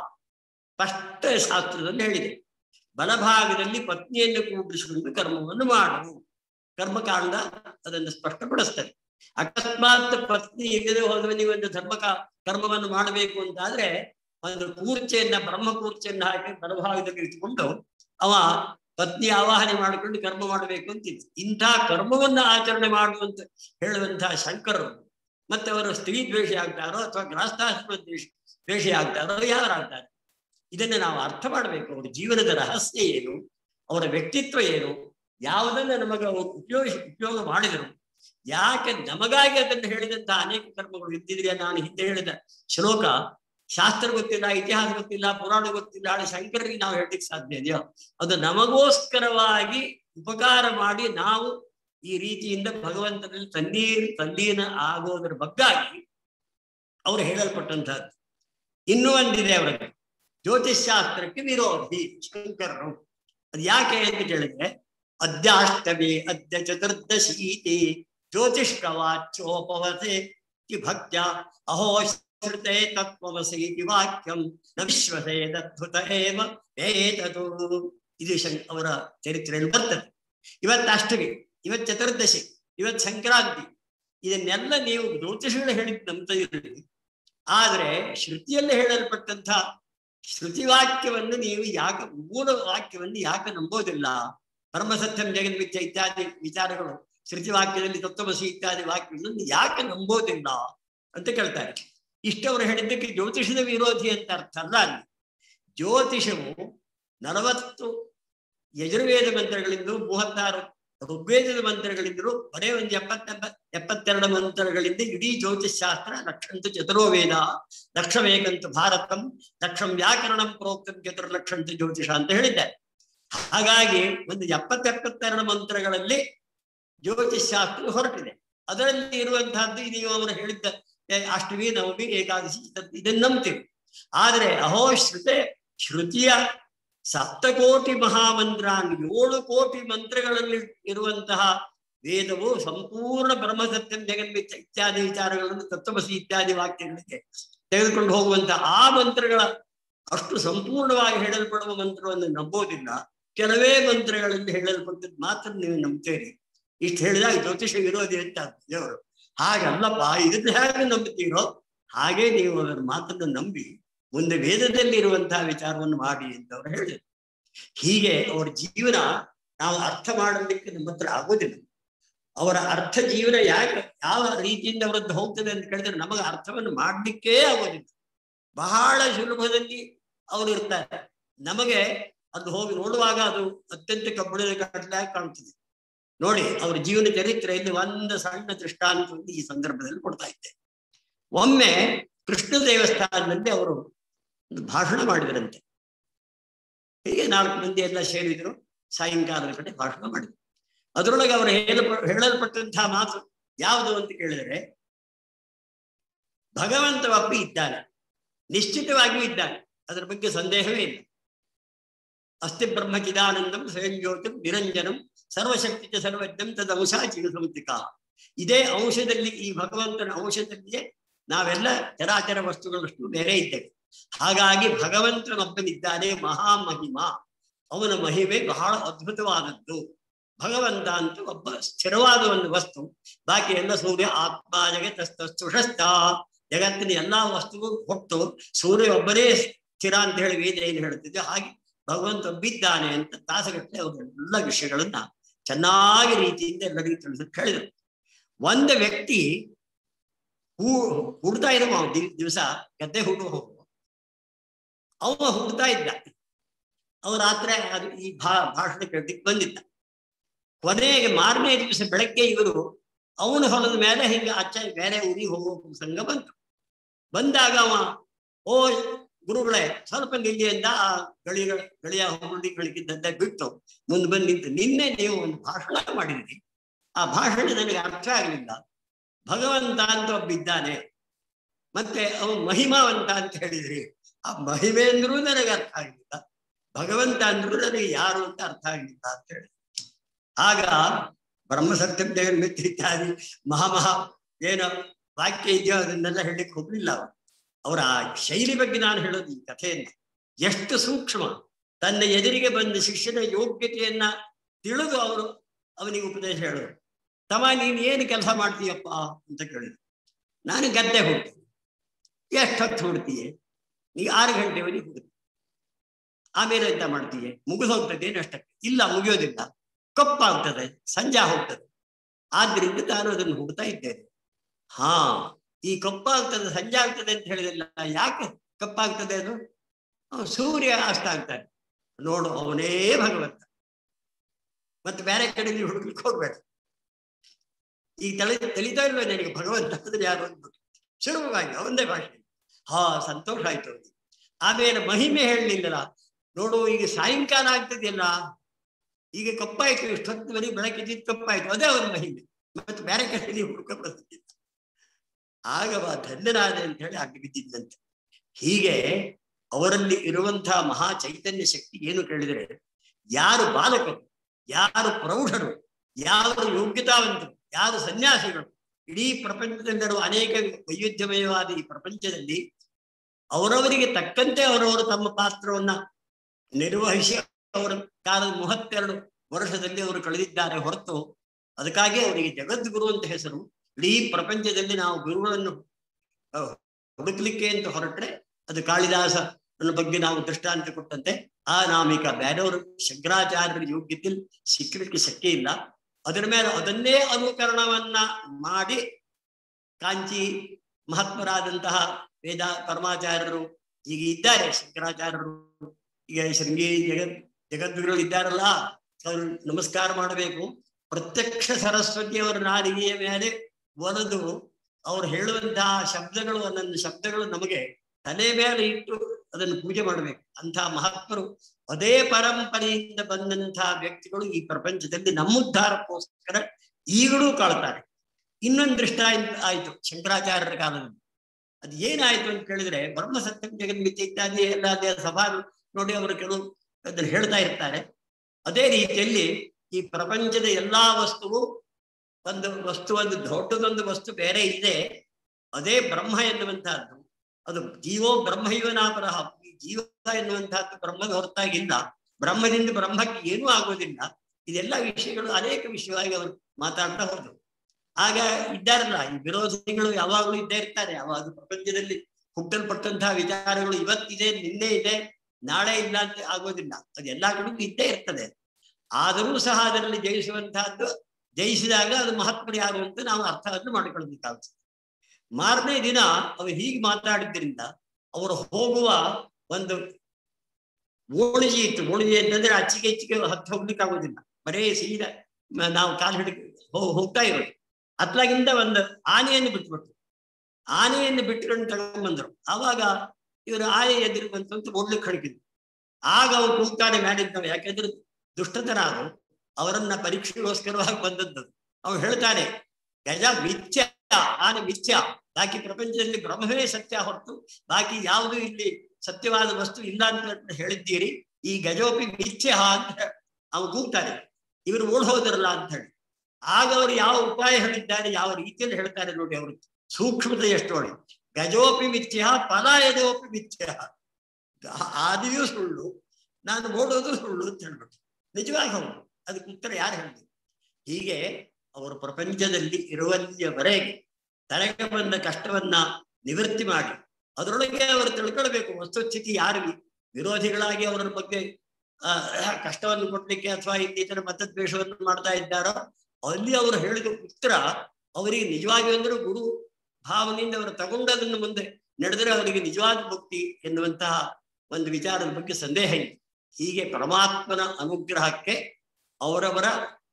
ಸ್ಪಷ್ಟ ಶಾಸ್ತ್ರದಲ್ಲಿ ಹೇಳಿದೆ ಬಲಭಾಗದಲ್ಲಿ ಪತ್ನಿಯನ್ನು ಕೂಡಿಸಿಕೊಂಡು ಕರ್ಮವನ್ನು ಮಾಡು ಕರ್ಮಕಾಂಡ ಅದನ್ನು ಸ್ಪಷ್ಟಪಡಿಸ್ತದೆ ಅಕಸ್ಮಾತ್ ಪತ್ನಿ ಇಲ್ಲದೆ ಹೋದ್ರೆ ನೀವು ಒಂದು ಧರ್ಮ ಕರ್ಮವನ್ನು ಮಾಡಬೇಕು ಅಂತಾದ್ರೆ ಒಂದು ಕೂರ್ಚೆಯನ್ನ ಬ್ರಹ್ಮ ಕೂರ್ಚೆಯನ್ನ ಹಾಕಿ ಬಲಭಾಗದಲ್ಲಿ ಇಟ್ಕೊಂಡು ಅವ ಪತ್ನಿ ಆವಾಹನೆ ಮಾಡಿಕೊಂಡು ಕರ್ಮ ಮಾಡಬೇಕು ಅಂತಿತ್ತು ಇಂಥ ಕರ್ಮವನ್ನ ಆಚರಣೆ ಮಾಡುವಂತ ಹೇಳುವಂತಹ ಶಂಕರರು ಮತ್ತೆ ಅವರು ಸ್ತ್ರೀ ದ್ವೇಷಿ ಆಗ್ತಾರೋ ಅಥವಾ ಗ್ರಾಸ್ತಾಶ್ರಮ ದ್ವೇಷ ದ್ವೇಷಿ ಆಗ್ತಾರೋ ಯಾರಾಗ್ತಾರೆ ಇದನ್ನ ನಾವು ಅರ್ಥ ಮಾಡಬೇಕು ಅವರ ಜೀವನದ ರಹಸ್ಯ ಏನು ಅವರ ವ್ಯಕ್ತಿತ್ವ ಏನು ಯಾವುದನ್ನ ನಮಗ ಅವರು ಉಪಯೋಗ ಉಪಯೋಗ ಮಾಡಿದರು ಯಾಕೆ ನಮಗಾಗಿ ಅದನ್ನು ಹೇಳಿದಂತಹ ಅನೇಕ ಕರ್ಮಗಳು ಇದ್ದಿದ್ರೆ ನಾನು ಹಿಂದೆ ಹೇಳಿದ ಶ್ಲೋಕ ಶಾಸ್ತ್ರ ಗೊತ್ತಿಲ್ಲ ಇತಿಹಾಸ ಗೊತ್ತಿಲ್ಲ ಪುರಾಣ ಗೊತ್ತಿಲ್ಲ ಹಳೆ ಶಂಕರರಿಗೆ ನಾವು ಹೇಳಲಿಕ್ಕೆ ಸಾಧ್ಯ ಇದೆಯೋ ಅದು ನಮಗೋಸ್ಕರವಾಗಿ ಉಪಕಾರ ಮಾಡಿ ನಾವು ಈ ರೀತಿಯಿಂದ ಭಗವಂತನಲ್ಲಿ ತನ್ನೀರ್ ತಲ್ಲೀನ ಆಗೋದ್ರ ಬಗ್ಗಾಗಿ ಅವರು ಹೇಳಲ್ಪಟ್ಟಂತಹದ್ದು ಇನ್ನೂ ಒಂದಿದೆ ಅವರಿಗೆ ಜ್ಯೋತಿಷ್ಶಾಸ್ತ್ರಕ್ಕೆ ವಿರೋಧಿ ಶಂಕರರು ಅದು ಯಾಕೆ ಅಂತ ಕೇಳಿದ್ರೆ ಅದ್ಯಾಷ್ಟಮಿ ಅದ್ಯ ಚತುರ್ದಶೀತಿ ಜ್ಯೋತಿಷ್ಕವಾಚೋಪವಸೆ ಕಿ ಭಕ್ತ್ಯ ಅಹೋ ಶ್ರುತೆ ತತ್ವಮಸೀತಿ ವಾಕ್ಯಂ ನ ವಿಶ್ವಸೇದದ್ಭುತ ಏವ ವೇದದು ಇದು ಶಂ ಅವರ ಚರಿತ್ರೆಯಲ್ಲಿ ಬರ್ತದೆ ಇವತ್ತು ಅಷ್ಟಮಿ ಇವತ್ತು ಚತುರ್ದಶಿ ಇವತ್ತು ಸಂಕ್ರಾಂತಿ ಇದನ್ನೆಲ್ಲ ನೀವು ಜ್ಯೋತಿಷಗಳು ಹೇಳಿದ್ ನಂಬ್ತಿದ್ರಿ ಆದ್ರೆ ಶ್ರುತಿಯಲ್ಲಿ ಹೇಳಲ್ಪಟ್ಟಂತ ಶ್ರುತಿ ವಾಕ್ಯವನ್ನು ನೀವು ಯಾಕೆ ಮೂಲ ವಾಕ್ಯವನ್ನು ಯಾಕೆ ನಂಬೋದಿಲ್ಲ ಪರಮಸತ್ಯಂ ಜಗನ್ಮಿತ್ಯ ಇತ್ಯಾದಿ ವಿಚಾರಗಳು ಶ್ರುತಿ ವಾಕ್ಯದಲ್ಲಿ ತತ್ವಮಸಿ ಇತ್ಯಾದಿ ವಾಕ್ಯಗಳನ್ನು ಯಾಕೆ ನಂಬೋದಿಲ್ಲ ಅಂತ ಕೇಳ್ತಾರೆ ಇಷ್ಟವರು ಹೇಳಿದ್ದಕ್ಕೆ ಜ್ಯೋತಿಷದ ವಿರೋಧಿ ಅಂತ ಅರ್ಥ ಅಲ್ಲ ಅಲ್ಲಿ ಜ್ಯೋತಿಷವು ನಲವತ್ತು ಯಜುರ್ವೇದ ಮಂತ್ರಗಳಿಂದ ಮೂವತ್ತಾರು ಋಗ್ವೇದದ ಮಂತ್ರಗಳಿಂದಲೂ ಬರೇ ಒಂದು ಎಪ್ಪತ್ತ ಎಪ್ಪತ್ತೆರಡು ಮಂತ್ರಗಳಿಂದ ಇಡೀ ಜ್ಯೋತಿಷಾಸ್ತ್ರ ಲಕ್ಷಂತು ಚತುರೋವೇದ ಲಕ್ಷಮೇಕಂತು ಭಾರತಂ ಲಕ್ಷಂ ವ್ಯಾಕರಣಂ ಪ್ರೋಕ್ತಂ ಚತುರ್ಲಕ್ಷಂತು ಜ್ಯೋತಿಷ ಅಂತ ಹೇಳಿದ್ದಾರೆ ಹಾಗಾಗಿ ಒಂದು ಎಪ್ಪತ್ತೆಪ್ಪತ್ತೆರಡು ಮಂತ್ರಗಳಲ್ಲಿ ಜ್ಯೋತಿಷಾಸ್ತ್ರ ಹೊರಟಿದೆ ಅದರಲ್ಲಿ ಇರುವಂತಹದ್ದು ನೀವು ಅವರು ಹೇಳಿದ್ದ ಅಷ್ಟಮಿ ನವಮಿ ಏಕಾದಶಿ ಇದನ್ನ ನಂಬ್ತೀವಿ ಆದ್ರೆ ಅಹೋ ಶ್ರುತೆ ಶ್ರುತಿಯ ಸಪ್ತಕೋಟಿ ಮಹಾಮಂತ್ರ ಏಳು ಕೋಟಿ ಮಂತ್ರಗಳಲ್ಲಿ ಇರುವಂತಹ ವೇದವು ಸಂಪೂರ್ಣ ಬ್ರಹ್ಮಸತ್ಯಂ ಜಗನ್ಮಿತ್ಯ ಇತ್ಯಾದಿ ವಿಚಾರಗಳನ್ನು ತತ್ವಮಸಿ ಇತ್ಯಾದಿ ವಾಕ್ಯಗಳಿಗೆ ತೆಗೆದುಕೊಂಡು ಹೋಗುವಂತಹ ಆ ಮಂತ್ರಗಳ ಅಷ್ಟು ಸಂಪೂರ್ಣವಾಗಿ ಹೇಳಲ್ಪಡುವ ಮಂತ್ರವನ್ನು ನಂಬೋದಿಲ್ಲ ಕೆಲವೇ ಮಂತ್ರಗಳಲ್ಲಿ ಹೇಳಲ್ಪಟ್ಟದ್ದು ಮಾತ್ರ ನೀವು ನಂಬ್ತೀರಿ ಇಷ್ಟು ಹೇಳಿದಾಗ ಜ್ಯೋತಿಷ ವಿರೋಧಿ ಅಂತ ದೇವರು ಹಾಗಲ್ಲಪ್ಪ ಇದನ್ನ ಹೇಗೆ ನಂಬುತ್ತೀರೋ ಹಾಗೆ ನೀವು ಅದರ ಮಾತನ್ನು ನಂಬಿ ಮುಂದೆ ವೇದದಲ್ಲಿ ಇರುವಂತಹ ವಿಚಾರವನ್ನು ಮಾಡಿ ಅಂತ ಅವರು ಹೇಳಿದರು ಹೀಗೆ ಅವರ ಜೀವನ ನಾವು ಅರ್ಥ ಮಾಡಲಿಕ್ಕೆ ನಮ್ಮ ಹತ್ರ ಆಗೋದಿಲ್ಲ ಅವರ ಅರ್ಥ ಜೀವನ ಯಾಕೆ ಯಾವ ರೀತಿಯಿಂದ ಅವರದ್ದು ಹೋಗ್ತದೆ ಅಂತ ಕೇಳಿದ್ರೆ ನಮಗೆ ಅರ್ಥವನ್ನು ಮಾಡ್ಲಿಕ್ಕೇ ಆಗೋದಿಲ್ಲ ಬಹಳ ಸುಲಭದಲ್ಲಿ ಅವರು ಇರ್ತಾರೆ ನಮಗೆ ಅದು ಹೋಗಿ ನೋಡುವಾಗ ಅದು ಅತ್ಯಂತ ಕಬ್ಬಿಣದ ಕಟ್ಟಲಾಗಿ ಕಾಣ್ತದೆ ನೋಡಿ ಅವರ ಜೀವನ ಚರಿತ್ರೆಯಲ್ಲಿ ಒಂದು ಸಣ್ಣ ದೃಷ್ಟಾಂತವನ್ನು ಈ ಸಂದರ್ಭದಲ್ಲಿ ಕೊಡ್ತಾ ಇದ್ದೆ ಒಮ್ಮೆ ಕೃಷ್ಣ ದೇವಸ್ಥಾನದಲ್ಲಿ ಅವರು ಒಂದು ಭಾಷಣ ಮಾಡಿದರಂತೆ ಹೀಗೆ ನಾಲ್ಕು ಮಂದಿ ಎಲ್ಲ ಸೇರಿದ್ರು ಸಾಯಂಕಾಲದ ಕಡೆ ಭಾಷಣ ಮಾಡಿದ್ರು ಅದರೊಳಗೆ ಅವರು ಹೇಳ ಹೇಳಲ್ಪಟ್ಟಂತಹ ಮಾತು ಯಾವುದು ಅಂತ ಕೇಳಿದರೆ ಭಗವಂತ ಒಬ್ಬ ಇದ್ದಾನೆ ನಿಶ್ಚಿತವಾಗಿಯೂ ಇದ್ದಾನೆ ಅದರ ಬಗ್ಗೆ ಸಂದೇಹವೇ ಇಲ್ಲ ಅಸ್ತಿ ಬ್ರಹ್ಮ ಚಿದಾನಂದಂ ಸ್ವಯಂ ಜ್ಯೋತಿಂ ನಿರಂಜನಂ ಸರ್ವಶಕ್ತಿ ಚ ಸರ್ವಜ್ಞಂ ತದಂಶ ಚಿರಸಂತಿಕ ಇದೇ ಅಂಶದಲ್ಲಿ ಈ ಭಗವಂತನ ಅಂಶದಲ್ಲಿಯೇ ನಾವೆಲ್ಲ ಚರಾಚರ ವಸ್ತುಗಳಷ್ಟು ಬೇರೆ ಇದ್ದೇವೆ ಹಾಗಾಗಿ ಭಗವಂತನೊಬ್ಬನಿದ್ದಾನೆ ಮಹಾಮಹಿಮ ಅವನ ಮಹಿಮೆ ಬಹಳ ಅದ್ಭುತವಾದದ್ದು ಭಗವಂತ ಅಂತ ಒಬ್ಬ ಸ್ಥಿರವಾದ ಒಂದು ವಸ್ತು ಬಾಕಿ ಎಲ್ಲ ಸೂರ್ಯ ಆತ್ಮ ಜಗತ್ತಸ್ತುಷಸ್ಥ ಜಗತ್ತಿನ ಎಲ್ಲಾ ವಸ್ತುಗೂ ಹೊಟ್ಟು ಸೂರ್ಯ ಒಬ್ಬನೇ ಸ್ಥಿರ ಅಂತ ಹೇಳಿ ವೇದ ಏನು ಹೇಳುತ್ತಿದೆ ಹಾಗೆ ಭಗವಂತ ಒಬ್ಬಿದ್ದಾನೆ ಅಂತ ತಾಸಗಟ್ಟಲೆ ಅವರೆಲ್ಲ ವಿಷಯಗಳನ್ನ ಚೆನ್ನಾಗಿ ರೀತಿಯಿಂದ ಎಲ್ಲರಿಗೂ ತಿಳಿಸಕ್ಕೆ ಹೇಳಿದರು ಒಂದು ವ್ಯಕ್ತಿ ಹೂ ಹುಡ್ತಾ ಇರುವ ದಿವಸ ಗದ್ದೆ ಹುಡುಗ ಹೋಗುವ ಅವ ಹುಡ್ತಾ ಇದ್ದ ಅವ ರಾತ್ರಿ ಅದು ಈ ಭಾ ಭಾಷಣ ಕೇಳಲಿಕ್ಕೆ ಬಂದಿದ್ದ ಕೊನೆಗೆ ಮಾರನೇ ದಿವಸ ಬೆಳಗ್ಗೆ ಇವರು ಅವನು ಹೊಲದ ಮೇಲೆ ಹಿಂಗೆ ಆಚೆ ಬೇರೆ ಊರಿಗೆ ಹೋಗುವ ಪ್ರಸಂಗ ಬಂತು ಬಂದಾಗ ಅವ ಓ ಗುರುಗಳೇ ಸ್ವಲ್ಪ ನಿನ್ನೆಯಿಂದ ಆ ಗಳಿಯ ಗಳಿಯ ಹುರುಳಿಗಳಿಗಿದ್ದಂತೆ ಬಿಟ್ಟು ಮುಂದೆ ಬಂದು ನಿಂತು ನಿನ್ನೆ ನೀವು ಒಂದು ಭಾಷಣ ಮಾಡಿದ್ರಿ ಆ ಭಾಷಣ ನನಗೆ ಅರ್ಥ ಆಗಲಿಲ್ಲ ಭಗವಂತ ಅಂತ ಒಬ್ಬ ಇದ್ದಾನೆ ಮತ್ತೆ ಅವನು ಮಹಿಮಾವಂತ ಅಂತ ಹೇಳಿದ್ರಿ ಆ ಮಹಿಮೆ ಅಂದ್ರೂ ನನಗೆ ಅರ್ಥ ಆಗಲಿಲ್ಲ ಭಗವಂತ ಅಂದ್ರೂ ನನಗೆ ಯಾರು ಅಂತ ಅರ್ಥ ಆಗಲಿಲ್ಲ ಅಂತ ಹೇಳಿ ಆಗ ಬ್ರಹ್ಮಸತ್ಯಂ ದೇವರ ಮಿತ್ರ ಇತ್ಯಾದಿ ಮಹಾಮಹಾ ಏನು ವಾಕ್ಯ ಇದೆಯೋ ಅದನ್ನೆಲ್ಲ ಹೇಳಲಿಕ್ಕೆ ಹೋಗ್ಲಿಲ್ಲ ಅವರು ಅವರ ಆ ಶೈಲಿ ಬಗ್ಗೆ ನಾನು ಹೇಳೋದು ಈ ಕಥೆಯನ್ನು ಎಷ್ಟು ಸೂಕ್ಷ್ಮ ತನ್ನ ಎದುರಿಗೆ ಬಂದ ಶಿಷ್ಯನ ಯೋಗ್ಯತೆಯನ್ನ ತಿಳಿದು ಅವರು ಅವನಿಗೆ ಉಪದೇಶ ಹೇಳೋರು ತಮ್ಮ ನೀನ್ ಏನು ಕೆಲಸ ಮಾಡ್ತೀಯಪ್ಪ ಅಂತ ಕೇಳಿದ್ರು ನಾನು ಗದ್ದೆ ಹೋಗ್ತೀನಿ ಎಷ್ಟೊತ್ತು ಹುಡ್ತೀಯ ನೀ ಆರು ಗಂಟೆವರೆಗೆ ಹುಡುಕ್ತಿ ಆಮೇಲೆ ಎಂತ ಮಾಡ್ತೀಯ ಮುಗಿದು ಹೋಗ್ತದೆ ಅಷ್ಟಕ್ಕೆ ಇಲ್ಲ ಮುಗಿಯೋದಿಲ್ಲ ಕಪ್ಪಾಗ್ತದೆ ಸಂಜೆ ಹೋಗ್ತದೆ ಆದ್ರಿಂದ ನಾನು ಅದನ್ನು ಹುಡ್ತಾ ಇದ್ದೇನೆ ಹಾ ಈ ಕಪ್ಪಾಗ್ತದೆ ಸಂಜೆ ಆಗ್ತದೆ ಅಂತ ಹೇಳಿದಿಲ್ಲ ಯಾಕೆ ಕಪ್ಪಾಗ್ತದೆ ಅದು ಅವ್ನು ಸೂರ್ಯ ಅಸ್ತ ಆಗ್ತಾನೆ ನೋಡು ಅವನೇ ಭಗವಂತ ಮತ್ತೆ ಬೇರೆ ಕಡೆ ನೀವು ಹುಡುಕ್ಲಿಕ್ಕೆ ಹೋಗ್ಬೇಡ ಈಗ ತಳಿ ತಿಳಿತಾ ಇಲ್ವೇ ನನಗೆ ಭಗವಂತ ಅಂದ್ರೆ ಯಾರು ಅಂದ್ಬಿಟ್ಟು ಸುಲಭವಾಗಿ ಅವನದೇ ಭಾಷೆ ಹಾ ಸಂತೋಷ ಆಯ್ತು ಅವನಿಗೆ ಆಮೇಲೆ ಮಹಿಮೆ ಹೇಳಲಿಲ್ಲ ನೋಡು ಈಗ ಸಾಯಂಕಾಲ ಆಗ್ತದೆಯಲ್ಲ ಈಗ ಕಪ್ಪಾಯ್ತು ಇಷ್ಟೊತ್ತಿವರೆಗೆ ಬೆಳಕಿದ್ದು ಕಪ್ಪಾಯ್ತು ಅದೇ ಅವನ ಮಹಿಮೆ ಮತ್ತೆ ಬೇರೆ ಕಡೆ ಹುಡುಕಬಾರ್ದಿಲ್ಲ ಆಗವ ಧನ್ಯನಾದೆ ಅಂತ ಹೇಳಿ ಆಗಿ ಬಿದ್ದಿದ್ದಂತೆ ಹೀಗೆ ಅವರಲ್ಲಿ ಇರುವಂತಹ ಮಹಾ ಚೈತನ್ಯ ಶಕ್ತಿ ಏನು ಕೇಳಿದರೆ ಯಾರು ಬಾಲಕರು ಯಾರು ಪ್ರೌಢರು ಯಾರು ಯೋಗ್ಯತಾವಂತರು ಯಾರು ಸನ್ಯಾಸಿಗಳು ಇಡೀ ಪ್ರಪಂಚದಲ್ಲಿರುವ ಅನೇಕ ವೈವಿಧ್ಯಮಯವಾದ ಈ ಪ್ರಪಂಚದಲ್ಲಿ ಅವರವರಿಗೆ ತಕ್ಕಂತೆ ಅವರವರು ತಮ್ಮ ಪಾತ್ರವನ್ನ ನಿರ್ವಹಿಸಿ ಅವರ ಕಾಲದ ಮೂವತ್ತೆರಡು ವರ್ಷದಲ್ಲಿ ಅವರು ಕಳೆದಿದ್ದಾರೆ ಹೊರತು ಅದಕ್ಕಾಗಿ ಅವರಿಗೆ ಜಗದ್ಗುರು ಅಂತ ಹೆಸರು ಇಡೀ ಪ್ರಪಂಚದಲ್ಲಿ ನಾವು ಗುರುಗಳನ್ನು ಹುಡುಕ್ಲಿಕ್ಕೆ ಅಂತ ಹೊರಟ್ರೆ ಅದು ಕಾಳಿದಾಸ ಬಗ್ಗೆ ನಾವು ದೃಷ್ಟಾಂತ ಕೊಟ್ಟಂತೆ ಆ ನಾಮಿಕ ಬೇರೆಯವರು ಶಂಕರಾಚಾರ್ಯರ ಯೋಗ್ಯತೆಯಲ್ಲಿ ಸಿಕ್ಕಲಿಕ್ಕೆ ಶಕ್ಯ ಇಲ್ಲ ಅದರ ಮೇಲೆ ಅದನ್ನೇ ಅನುಕರಣವನ್ನ ಮಾಡಿ ಕಾಂಚಿ ಮಹಾತ್ಮರಾದಂತಹ ವೇದ ಪರಮಾಚಾರ್ಯರು ಈಗ ಇದ್ದಾರೆ ಶಂಕರಾಚಾರ್ಯರು ಈಗ ಶೃಂಗೇರಿ ಜಗತ್ ಜಗದ್ಗುರುಗಳು ಇದ್ದಾರಲ್ಲ ಅವರು ನಮಸ್ಕಾರ ಮಾಡಬೇಕು ಪ್ರತ್ಯಕ್ಷ ಸರಸ್ವತಿಯವರ ನಾಲಿಗೆಯ ಮೇಲೆ ಒಲದು ಅವ್ರು ಹೇಳುವಂತಹ ಶಬ್ದಗಳು ಒಂದೊಂದು ಶಬ್ದಗಳು ನಮಗೆ ತಲೆ ಮೇಲೆ ಇಟ್ಟು ಅದನ್ನು ಪೂಜೆ ಮಾಡಬೇಕು ಅಂತಹ ಮಹಾತ್ಮರು ಅದೇ ಪರಂಪರೆಯಿಂದ ಬಂದಂತಹ ವ್ಯಕ್ತಿಗಳು ಈ ಪ್ರಪಂಚದಲ್ಲಿ ನಮ್ಮುದ್ಧಾರಕ್ಕೋಸ್ಕರ ಈಗಲೂ ಕಾಳ್ತಾರೆ ಇನ್ನೊಂದು ದೃಷ್ಟ ಆಯ್ತು ಶಂಕರಾಚಾರ್ಯರ ಕಾಲದಲ್ಲಿ ಅದು ಏನಾಯ್ತು ಅಂತ ಕೇಳಿದ್ರೆ ಬ್ರಹ್ಮ ಸತ್ಯಂ ಜಗನ್ಮಿತ್ಯ ಇತ್ಯಾದಿ ಎಲ್ಲ ಅದೇ ಸಭಾ ನೋಡಿ ಅವರು ಕೆಲವು ಅದನ್ನು ಹೇಳ್ತಾ ಇರ್ತಾರೆ ಅದೇ ರೀತಿಯಲ್ಲಿ ಈ ಪ್ರಪಂಚದ ಎಲ್ಲಾ ವಸ್ತುವು ಒಂದು ವಸ್ತು ಒಂದು ದೊಡ್ಡದೊಂದು ವಸ್ತು ಬೇರೆ ಇದೆ ಅದೇ ಬ್ರಹ್ಮ ಎನ್ನುವಂತಹದ್ದು ಅದು ಜೀವೋ ಬ್ರಹ್ಮೈವನಾಪರಹ ಈ ಜೀವ ಎನ್ನುವಂತಹದ್ದು ಬ್ರಹ್ಮದ ಹೊರತಾಗಿಲ್ಲ ಬ್ರಹ್ಮದಿಂದ ಬ್ರಹ್ಮಕ್ಕೆ ಏನೂ ಆಗೋದಿಲ್ಲ ಇದೆಲ್ಲ ವಿಷಯಗಳು ಅನೇಕ ವಿಷಯವಾಗಿ ಅವರು ಮಾತಾಡ್ತಾ ಹೋದ್ರು ಆಗ ಇದ್ದಾರಲ್ಲ ಈ ವಿರೋಧಿಗಳು ಯಾವಾಗಲೂ ಇದ್ದೇ ಇರ್ತಾರೆ ಯಾವಾಗ ಪ್ರಪಂಚದಲ್ಲಿ ಹುಟ್ಟಲ್ಪಟ್ಟಂತಹ ವಿಚಾರಗಳು ಇವತ್ತಿದೆ ನಿನ್ನೆ ಇದೆ ನಾಳೆ ಇಲ್ಲ ಅಂತ ಆಗೋದಿಲ್ಲ ಅದು ಎಲ್ಲಾ ಕಡೆಗೂ ಇದ್ದೇ ಇರ್ತದೆ ಆದರೂ ಸಹ ಅದರಲ್ಲಿ ಜಯಿಸುವಂತಹದ್ದು ಜಯಿಸಿದಾಗ ಅದು ಮಹತ್ವದ ಯಾರು ಅಂತ ನಾವು ಅರ್ಥವನ್ನು ಮಾಡಿಕೊಳ್ಳಬೇಕಾಗ್ತದೆ ಮಾರನೇ ದಿನ ಅವರು ಹೀಗೆ ಮಾತಾಡಿದ್ರಿಂದ ಅವರು ಹೋಗುವ ಒಂದು ಓಣಿಜಿ ಇತ್ತು ಓಣಿಜಿ ಅಂತಂದ್ರೆ ಅಚ್ಚಿಗೆ ಇಚ್ಚಿಗೆ ಹತ್ತು ಹೋಗ್ಲಿಕ್ಕೆ ಆಗೋದಿಲ್ಲ ಬರೇ ಸೀದಾ ನಾವು ಕಾಲು ಹಿಡಿದು ಹೋಗ್ತಾ ಇರೋದು ಅತ್ಲಾಗಿಂದ ಒಂದು ಆನೆಯನ್ನು ಬಿಟ್ಬಿಟ್ರು ಆನೆಯನ್ನು ಬಿಟ್ಕೊಂಡು ತಗೊಂಡ್ಬಂದ್ರು ಆವಾಗ ಇವರು ಆನೆ ಎದುರು ಬಂತು ಅಂತ ಓಡ್ಲಿಕ್ಕೆ ಹಡಕಿದ್ರು ಆಗ ಅವ್ರು ಕೂಗ್ತಾನೆ ಮಾಡಿದ್ದವು ಯಾಕೆಂದ್ರೆ ದುಷ್ಟತನಾರು ಅವರನ್ನ ಪರೀಕ್ಷೆಗೋಸ್ಕರವಾಗಿ ಬಂದದ್ದು ಅವ್ರು ಹೇಳ್ತಾನೆ ಗಜ ಮಿಥ್ಯ ಆನೆ ಮಿಥ್ಯ ಬಾಕಿ ಪ್ರಪಂಚದಲ್ಲಿ ಬ್ರಹ್ಮವೇ ಸತ್ಯ ಹೊರತು ಬಾಕಿ ಯಾವುದು ಇಲ್ಲಿ ಸತ್ಯವಾದ ವಸ್ತು ಇಲ್ಲ ಅಂತ ಹೇಳಿದ್ದೀರಿ ಈ ಗಜೋಪಿ ಮಿಥ್ಯ ಅಂತ ಅವ್ನು ಕೂಗ್ತಾನೆ ಇವರು ಓಡ್ ಹೋದರಲ್ಲ ಅಂತ ಹೇಳಿ ಆಗ ಅವರು ಯಾವ ಉಪಾಯ ಹೇಳಿದ್ದಾರೆ ಯಾವ ರೀತಿಯಲ್ಲಿ ಹೇಳ್ತಾರೆ ನೋಡಿ ಅವರು ಸೂಕ್ಷ್ಮತೆ ಎಷ್ಟು ನೋಡಿ ಗಜೋಪಿ ಮಿಥ್ಯ ಪಲಾಯದೋಪಿ ಮಿಥ್ಯ ಆದಿಯೂ ಸುಳ್ಳು ನಾನು ಓಡೋದು ಸುಳ್ಳು ಅಂತ ಹೇಳ್ಬಿಟ್ಟು ನಿಜವಾಗಿ ಹೌದು ಅದಕ್ಕೆ ಉತ್ತರ ಯಾರು ಹೇಳಿದ್ರು ಹೀಗೆ ಅವರು ಪ್ರಪಂಚದಲ್ಲಿ ಇರುವಲ್ಲಿಯವರೆಗೆ ತನಗೆ ಬಂದ ಕಷ್ಟವನ್ನ ನಿವೃತ್ತಿ ಮಾಡಿ ಅದರೊಳಗೆ ಅವರು ತಿಳ್ಕೊಳ್ಬೇಕು ವಸ್ತುಸ್ಥಿತಿ ಯಾರು ವಿರೋಧಿಗಳಾಗಿ ಅವರ ಬಗ್ಗೆ ಆ ಕಷ್ಟವನ್ನು ಕೊಡ್ಲಿಕ್ಕೆ ಅಥವಾ ಇನ್ನಿತರ ಮತದ್ವೇಷವನ್ನು ಮಾಡ್ತಾ ಇದ್ದಾರೋ ಅಲ್ಲಿ ಅವರು ಹೇಳಿದ ಉತ್ತರ ಅವರಿಗೆ ನಿಜವಾಗಿ ಅಂದ್ರೆ ಗುರು ಭಾವನೆಯಿಂದ ಅವರು ತಗೊಂಡದನ್ನು ಮುಂದೆ ನಡೆದರೆ ಅವರಿಗೆ ನಿಜವಾದ ಮುಕ್ತಿ ಎನ್ನುವಂತಹ ಒಂದು ವಿಚಾರದ ಬಗ್ಗೆ ಸಂದೇಹ ಇದೆ ಹೀಗೆ ಪರಮಾತ್ಮನ ಅನುಗ್ರಹಕ್ಕೆ ಅವರವರ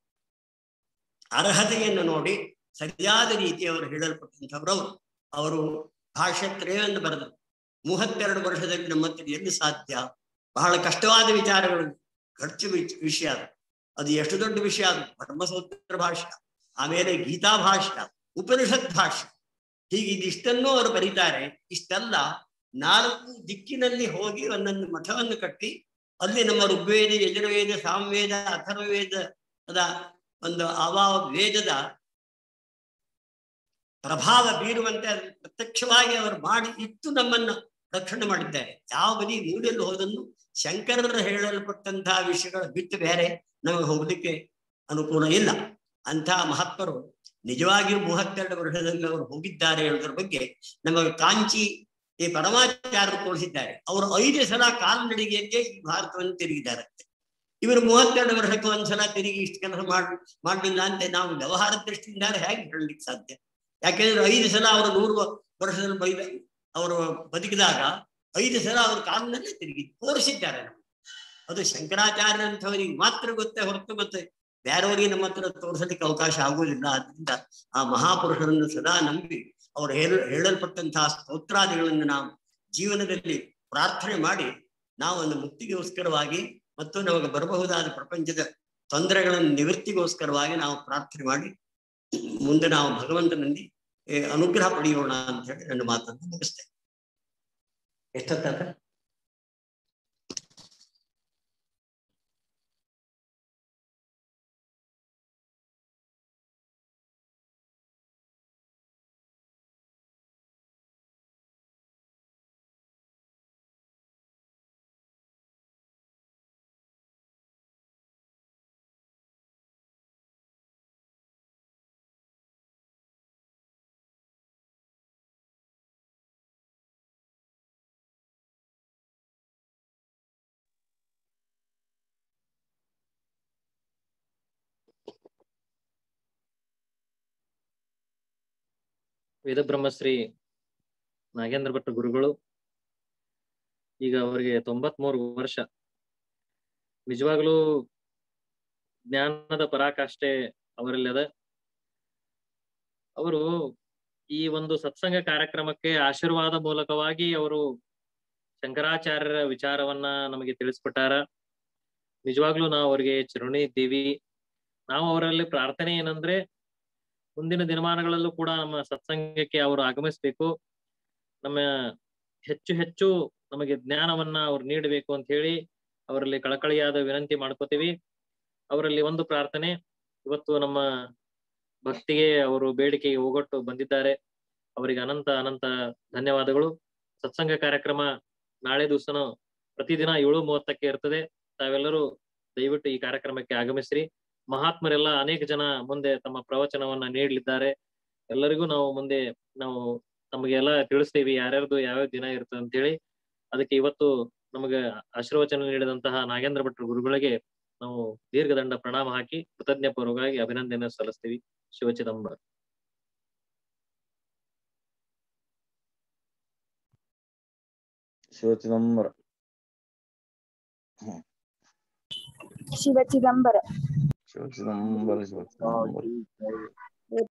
ಅರ್ಹತೆಯನ್ನು ನೋಡಿ ಸರಿಯಾದ ರೀತಿ ಅವರು ಹೇಳಲ್ಪಟ್ಟಂಥವ್ರು ಅವರು ಅವರು ಭಾಷತ್ರಯವನ್ನು ಬರೆದರು ಮೂವತ್ತೆರಡು ವರ್ಷದಲ್ಲಿ ನಮ್ಮ ಹತ್ರ ಎಲ್ಲಿ ಸಾಧ್ಯ ಬಹಳ ಕಷ್ಟವಾದ ವಿಚಾರಗಳು ಖರ್ಚು ವಿಚ್- ವಿಷಯ ಅದು ಅದು ಎಷ್ಟು ದೊಡ್ಡ ವಿಷಯ ಅದು ಬ್ರಹ್ಮಸೂತ್ರ ಭಾಷ್ಯ ಆಮೇಲೆ ಗೀತಾ ಭಾಷ್ಯ ಉಪನಿಷತ್ ಭಾಷ್ಯ ಹೀಗೆ ಇದಿಷ್ಟನ್ನೂ ಅವರು ಬರೀತಾರೆ ಇಷ್ಟೆಲ್ಲ ನಾಲ್ಕು ದಿಕ್ಕಿನಲ್ಲಿ ಹೋಗಿ ಒಂದೊಂದು ಮಠವನ್ನು ಕಟ್ಟಿ ಅಲ್ಲಿ ನಮ್ಮ ಋಗ್ವೇದ ಯಜುರ್ವೇದ ಸಾಮವೇದ ಅಥರ್ವವೇದದ ಒಂದು ಅವ ವೇದದ ಪ್ರಭಾವ ಬೀರುವಂತೆ ಅದನ್ನು ಪ್ರತ್ಯಕ್ಷವಾಗಿ ಅವರು ಮಾಡಿ ಇತ್ತು ನಮ್ಮನ್ನ ರಕ್ಷಣೆ ಮಾಡಿದ್ದಾರೆ ಯಾವ ಬದಿ ಮೂಲೆಯಲ್ಲಿ ಹೋದನ್ನು ಶಂಕರರ ಹೇಳಲ್ಪಟ್ಟಂತಹ ವಿಷಯಗಳ ಬಿಟ್ಟು ಬೇರೆ ನಮಗೆ ಹೋಗ್ಲಿಕ್ಕೆ ಅನುಕೂಲ ಇಲ್ಲ ಅಂತಹ ಮಹತ್ವರು ನಿಜವಾಗಿಯೂ ಮೂವತ್ತೆರಡು ವರ್ಷದಲ್ಲಿ ಅವರು ಹೋಗಿದ್ದಾರೆ ಹೇಳೋದ್ರ ಬಗ್ಗೆ ನಮಗೆ ಕಾಂಚಿ ಈ ಪರಮಾಚಾರ್ಯರು ತೋರಿಸಿದ್ದಾರೆ ಅವರು ಐದು ಸಲ ಕಾಲ್ನಡಿಗೆಯಂತೆ ಈ ಭಾರತವನ್ನು ತಿರುಗಿದ್ದಾರೆ ಇವರು ಮೂವತ್ತೆರಡು ವರ್ಷಕ್ಕೆ ಒಂದ್ಸಲ ತಿರುಗಿ ಇಷ್ಟು ಕೆಲಸ ಮಾಡ್ ಮಾಡಲಿಲ್ಲ ಅಂತ ನಾವು ವ್ಯವಹಾರ ದೃಷ್ಟಿಯಿಂದ ಹೇಗೆ ಹೇಳಲಿಕ್ಕೆ ಸಾಧ್ಯ ಯಾಕೆಂದ್ರೆ ಐದು ಸಲ ಅವರು ನೂರು ವರ್ಷದಲ್ಲಿ ಬೈದ ಅವರು ಬದುಕಿದಾಗ ಐದು ಸಲ ಅವ್ರ ಕಾಲಿನಲ್ಲೇ ತಿರುಗಿ ತೋರಿಸಿದ್ದಾರೆ ನಮ್ಗೆ. ಅದು ಶಂಕರಾಚಾರ್ಯರಂಥವರಿಗೆ ಮಾತ್ರ ಗೊತ್ತೇ ಹೊರತು ಮತ್ತೆ ಬೇರೆಯವರಿಗೆ ನಮ್ಮ ಹತ್ರ ತೋರಿಸಲಿಕ್ಕೆ ಅವಕಾಶ ಆಗುವುದಿಲ್ಲ ಆದ್ರಿಂದ ಆ ಮಹಾಪುರುಷರನ್ನು ಸದಾ ನಂಬಿ ಅವರು ಹೇಳ ಹೇಳಲ್ಪಟ್ಟಂತಹ ಸ್ತೋತ್ರಾದಿಗಳನ್ನು ನಾವು ಜೀವನದಲ್ಲಿ ಪ್ರಾರ್ಥನೆ ಮಾಡಿ ನಾವು ಒಂದು ಮುಕ್ತಿಗೋಸ್ಕರವಾಗಿ ಮತ್ತು ನಮಗೆ ಬರಬಹುದಾದ ಪ್ರಪಂಚದ ತೊಂದರೆಗಳನ್ನು ನಿವೃತ್ತಿಗೋಸ್ಕರವಾಗಿ ನಾವು ಪ್ರಾರ್ಥನೆ ಮಾಡಿ ಮುಂದೆ ನಾವು ಭಗವಂತನಲ್ಲಿ ಏ, ಅನುಗ್ರಹ ಪಡೆಯೋಣ ಅಂತ ಹೇಳಿ ನನ್ನ ಮಾತನ್ನು ಮುಗಿಸ್ತೇನೆ ಎಷ್ಟೊತ್ತಾದ ವೇದಬ್ರಹ್ಮಶ್ರೀ ನಾಗೇಂದ್ರ ಭಟ್ಟ ಗುರುಗಳು ಈಗ ಅವರಿಗೆ ತೊಂಬತ್ಮೂರು ವರ್ಷ ನಿಜವಾಗ್ಲೂ ಜ್ಞಾನದ ಪರಾಕಾಷ್ಠೆ ಅವರಲ್ಲಿ ಅದ ಅವರು ಈ ಒಂದು ಸತ್ಸಂಗ ಕಾರ್ಯಕ್ರಮಕ್ಕೆ ಆಶೀರ್ವಾದ ಮೂಲಕವಾಗಿ ಅವರು ಶಂಕರಾಚಾರ್ಯರ ವಿಚಾರವನ್ನ ನಮಗೆ ತಿಳಿಸ್ಕೊಟ್ಟಾರ ನಿಜವಾಗ್ಲೂ ನಾವು ಅವರಿಗೆ ಚಿರುಣಿ ಇದ್ದೀವಿ ನಾವು ಅವರಲ್ಲಿ ಪ್ರಾರ್ಥನೆ ಏನಂದ್ರೆ ಮುಂದಿನ ದಿನಮಾನಗಳಲ್ಲೂ ಕೂಡ ನಮ್ಮ ಸತ್ಸಂಗಕ್ಕೆ ಅವರು ಆಗಮಿಸ್ಬೇಕು ನಮ್ಮ ಹೆಚ್ಚು ಹೆಚ್ಚು ನಮಗೆ ಜ್ಞಾನವನ್ನ ಅವ್ರು ನೀಡಬೇಕು ಅಂತ ಹೇಳಿ ಅವರಲ್ಲಿ ಕಳಕಳಿಯಾದ ವಿನಂತಿ ಮಾಡ್ಕೋತೀವಿ ಅವರಲ್ಲಿ ಒಂದು ಪ್ರಾರ್ಥನೆ ಇವತ್ತು ನಮ್ಮ ಭಕ್ತಿಗೆ ಅವರು ಬೇಡಿಕೆಗೆ ಹೋಗೊಟ್ಟು ಬಂದಿದ್ದಾರೆ ಅವರಿಗೆ ಅನಂತ ಅನಂತ ಧನ್ಯವಾದಗಳು ಸತ್ಸಂಗ ಕಾರ್ಯಕ್ರಮ ನಾಳೆ ದಿವಸನು ಪ್ರತಿದಿನ ಏಳು ಮೂವತ್ತಕ್ಕೆ ಇರ್ತದೆ ತಾವೆಲ್ಲರೂ ದಯವಿಟ್ಟು ಈ ಕಾರ್ಯಕ್ರಮಕ್ಕೆ ಆಗಮಿಸ್ರಿ ಮಹಾತ್ಮರೆಲ್ಲ ಅನೇಕ ಜನ ಮುಂದೆ ತಮ್ಮ ಪ್ರವಚನವನ್ನ ನೀಡಲಿದ್ದಾರೆ ಎಲ್ಲರಿಗೂ ನಾವು ಮುಂದೆ ನಾವು ನಮಗೆಲ್ಲ ತಿಳಿಸ್ತೀವಿ ಯಾರ್ಯಾರ್ದು ಯಾವ್ಯಾವ ದಿನ ಇರ್ತದೆ ಅಂತ ಹೇಳಿ ಅದಕ್ಕೆ ಇವತ್ತು ನಮಗೆ ಆಶೀರ್ವಚನ ನೀಡಿದಂತಹ ನಾಗೇಂದ್ರ ಭಟ್ರು ಗುರುಗಳಿಗೆ ನಾವು ದೀರ್ಘದಂಡ ಪ್ರಣಾಮ ಹಾಕಿ ಕೃತಜ್ಞ ಪೂರ್ವಕವಾಗಿ ಅಭಿನಂದನೆ ಸಲ್ಲಿಸ್ತೀವಿ ಶಿವಚಿದಂಬರ ಶಿವಚಿದಂಬರ ಶಿವ ಚಿದಂಬರ ಶಿವಚಿದಂಬರ ಶಿವಚಿದಂಬರ